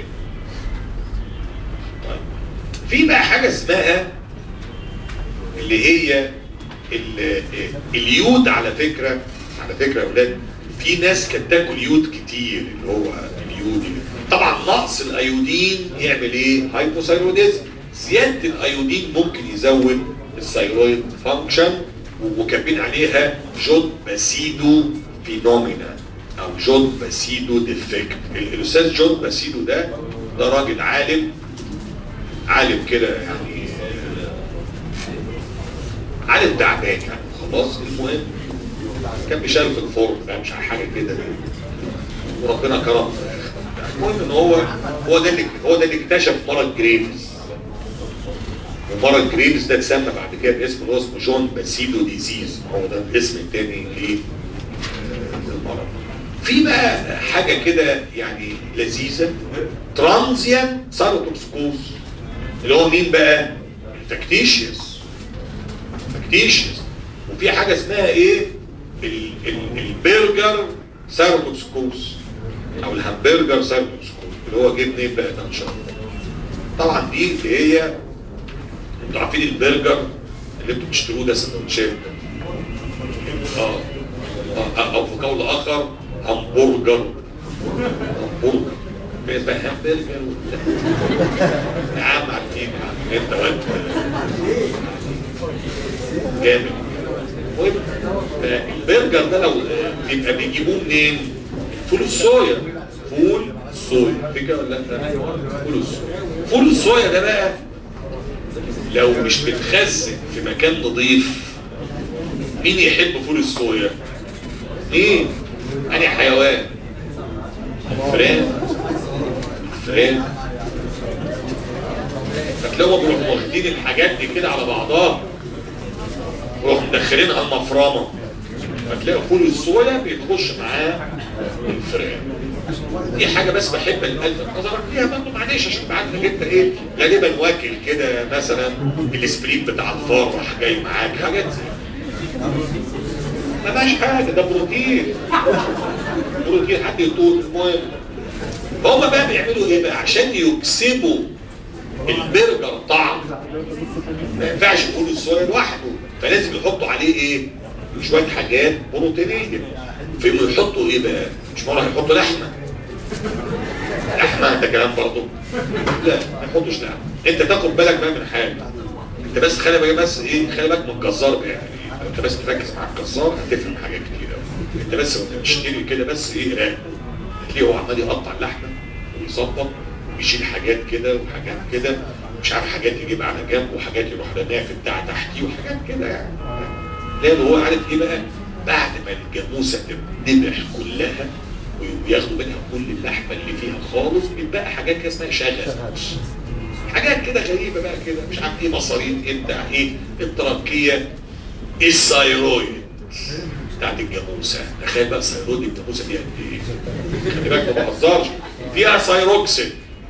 طيب في بقى حاجه اسمها اللي هي ال- اليود على فكره على فكره يا اولاد في ناس كانت تاكل يود كتير اللي هو اليود طبعا نقص الايودين يعمل ايه؟ هايبوثايروديزم زياده الايودين ممكن يزود الثايرويد فانكشن وكاتبين عليها جود باسيدو فينومينا او جود باسيدو ديفكت الاستاذ جود باسيدو ده ده راجل عالم عالم كده يعني عالم تعبان يعني خلاص المهم كان بيشتغل في الفرن بقى مش عارف حاجه كده وربنا كرم في الآخر. المهم ان هو هو ده اللي هو ده اللي اكتشف مرض جريفز ومرض جريفز ده اتسمى بعد كده باسم اللي هو اسمه جون باسيدو ديزيز هو ده الاسم الثاني للمرض في بقى حاجه كده يعني لذيذه ترانزيان ساروتوكسكوز اللي هو مين بقى؟ الفاكتيشيوس فاكتيشيوس وفي حاجه اسمها ايه؟ ال- ال- البرجر ساروتوكسكوز او الهمبرجر ساروتوكسكوز اللي هو جه منين بقى ده ان شاء الله طبعا دي اللي هي انتوا عارفين البرجر اللي انتوا بتشتروه ده سندوتشات ده اه آه، او في قول اخر همبرجر همبرجر هي اسمها همبرجر يا عم عارفين يا عم انت وانت جامد المهم البرجر ده لو بيبقى بيجيبوه منين؟ فول الصويا فول الصويا في كده ولا لا؟ فول الصويا فول الصويا ده بقى لو مش متخزن في مكان نظيف مين يحب فول الصويا؟ مين؟ أنهي حيوان؟ الفئران الفئران فتلاقوا بيروحوا واخدين الحاجات دي كده على بعضها ويروحوا مدخلينها المفرمه فتلاقوا فول الصويا بيتخش معاه الفئران دي حاجه بس بحب الالف نظرك فيها برضه معلش عشان بعد انك انت ايه غالبا واكل كده مثلا السبريت بتاع الفار راح جاي معاك حاجات زي ما بقاش حاجه ده بروتين بروتين حد يطول المهم فهم بقى بيعملوا ايه بقى عشان يكسبوا البرجر طعم ما ينفعش يقولوا الصويا لوحده فلازم يحطوا عليه ايه شويه حاجات بروتينيه فيقوموا يحطوا ايه بقى مش مره هيحطوا لحمه لحمه ده كلام برضه لا ما يحطوش لحمه انت تاخد بالك بقى من حاجه انت بس خلي بالك بس ايه خلي بالك من الجزار بقى يعني انت بس تركز مع الجزار هتفهم حاجات كتير قوي انت بس وانت بتشتري كده بس ايه راقب هتلاقيه هو عمال يقطع اللحمه ويظبط ويشيل حاجات كده وحاجات كده مش عارف حاجات يجيب على جنب وحاجات يروح رميها في بتاع تحتيه وحاجات كده يعني لان هو عارف ايه بقى بعد ما الجاموسه تتذبح كلها وياخدوا منها كل اللحمه اللي فيها خالص بيتبقى حاجات كده اسمها شغف حاجات كده غريبه بقى كده مش عارف ايه مصارين ايه بتاع ايه التركيه الثايرويد بتاعت الجاموسه تخيل بقى الثايرويد الجاموسه دي قد ايه خلي بالك ما بهزرش فيها ثايروكسين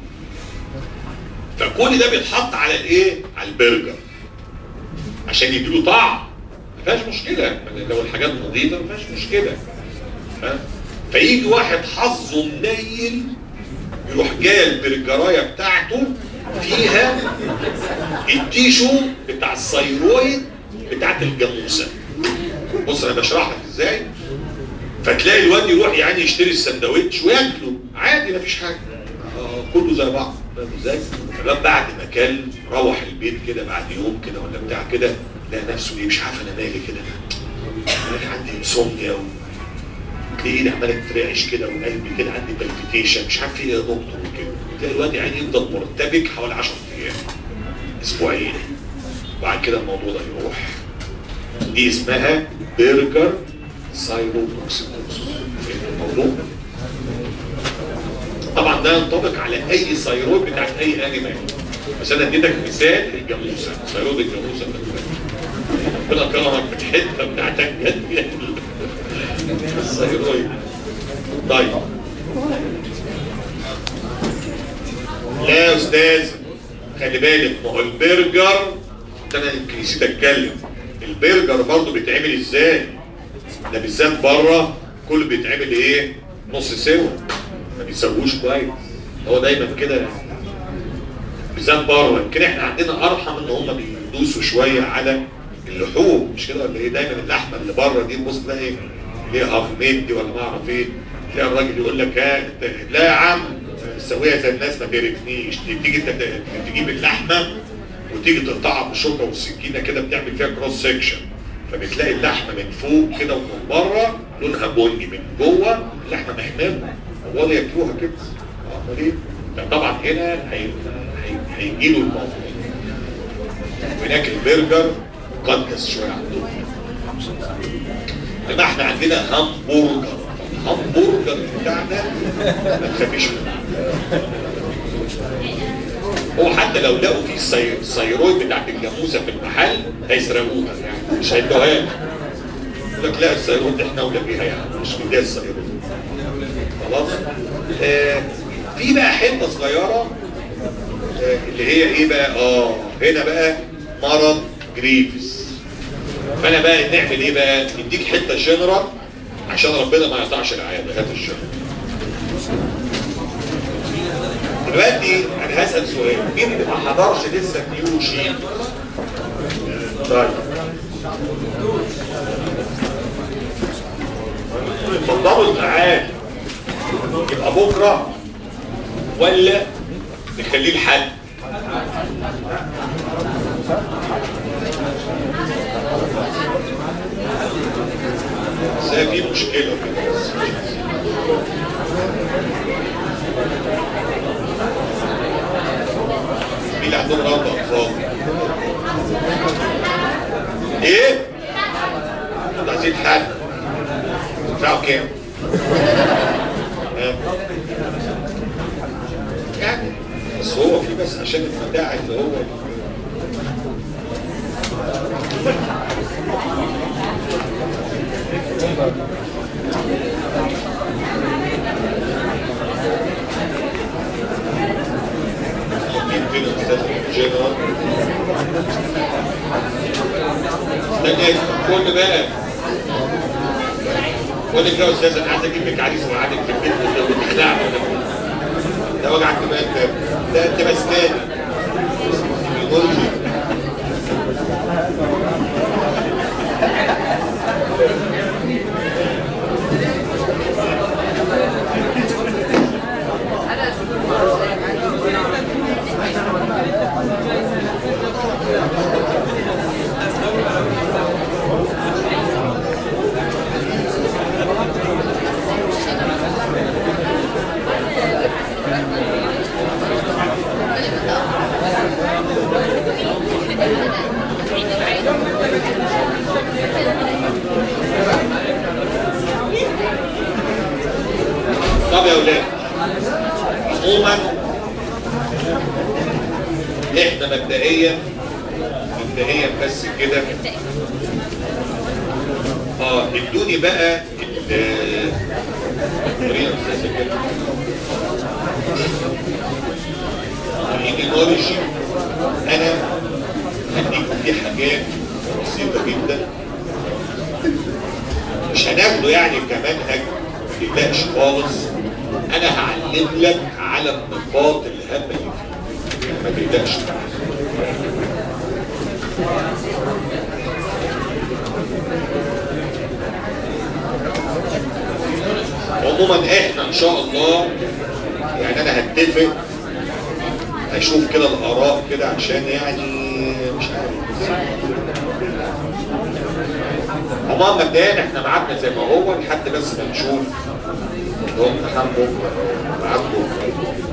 فكل ده بيتحط على الايه على البرجر عشان يديله طعم ما فيهاش مشكله لو الحاجات نظيفه ما فيهاش مشكله ها فيجي واحد حظه منيل يروح جاي البرجرايه بتاعته فيها التيشو بتاع الثايرويد بتاعت الجاموسه بص انا بشرح لك ازاي فتلاقي الواد يروح يعني يشتري السندوتش وياكله عادي مفيش حاجه آه كله زي بعض فاهم ازاي؟ فالواد بعد ما كل روح البيت كده بعد يوم كده ولا بتاع كده لقى نفسه ايه مش عارف انا مالي كده انا عندي انسوميا و... تلاقي ايدي عماله ترعش كده وقلبي كده عندي بالبيتيشن مش عارف ايه يا دكتور وكده تلاقي الواد يعني يفضل مرتبك حوالي 10 ايام اسبوعين وبعد كده الموضوع ده يروح دي اسمها برجر سايروتوكسيكوز الموضوع طبعا ده ينطبق على اي سيروت بتاعت اي انيمال بس انا اديتك مثال الجاموسه سيروت الجاموسه ربنا كرمك بالحته بتاعتك جد السيرويد طيب لا يا استاذ خلي بالك ما هو البرجر انا يمكن نسيت اتكلم البرجر برضه بيتعمل ازاي ده بالذات بره كله بيتعمل ايه نص سوا ما بيسووش كويس هو دايما كده بالذات بره يمكن احنا عندنا ارحم ان هم بيدوسوا شويه على اللحوم مش كده ولا ايه دايما اللحمه اللي بره دي تبص تلاقي ايه ليها هاف ميد ولا ما اعرف ايه تلاقي الراجل يقول لك ها لا يا عم سويها زي الناس ما تقرفنيش تيجي تجيب اللحمه وتيجي تقطعها بالشوكه والسكينه كده بتعمل فيها كروس سكشن فبتلاقي اللحمه من فوق كده ومن بره لونها بني من جوه اللحمه محمره هو ياكلوها كده امال ايه؟ طبعا هنا هيجي له الموضوع هناك البرجر مقدس شويه عندهم انما احنا عندنا همبرجر الهمبرجر بتاعنا ما تخافيش منه هو حتى لو لقوا في السيرويد بتاعت الجاموسه في المحل هيسرقوها يعني مش هيدوها لك يقول لك لا السيرويد احنا اولى بيها يعني مش بدايه السيرويد خلاص آه في بقى حته صغيره آه اللي هي ايه بقى اه هنا بقى مرض جريفز فانا بقى نعمل ايه بقى نديك حته جنرال عشان ربنا ما يقطعش العيادة هات الجنرال دلوقتي انا هسال سؤال مين اللي ما حضرش لسه كيو شيء طيب اتفضلوا القعاد يبقى بكره ولا نخليه لحد بس هي في مشكله كده مين اللي عندهم رب اطفال ايه انتوا عايزين حل تدفعوا كام يعني بس هو في بس عشان البتاع اللي هو يمكن الاستاذ جنرال استنى كل بقى قول لك يا استاذ انا عايز اجيب لك عريس وقعدك في البيت وتخلعني ده وجع الدماغ ده ده انت بسناني يقول لي احنا مبدئيا مبدئيا بس كده اه ادوني بقى ال- ورينا أستاذة كده. الايمينولوجي انا هديكم فيه حاجات بسيطه جدا مش هناخده يعني كمنهج ما تقلقش خالص انا هعلم لك على النقاط الهامه اللي فيه ما تقلقش عموما احنا ان شاء الله يعني انا هتفق اشوف كده الاراء كده عشان يعني مش عارف عموما مبدئيا احنا معادنا زي ما هو لحد بس ما نشوف اللي هو امتحان بكره معاك بكره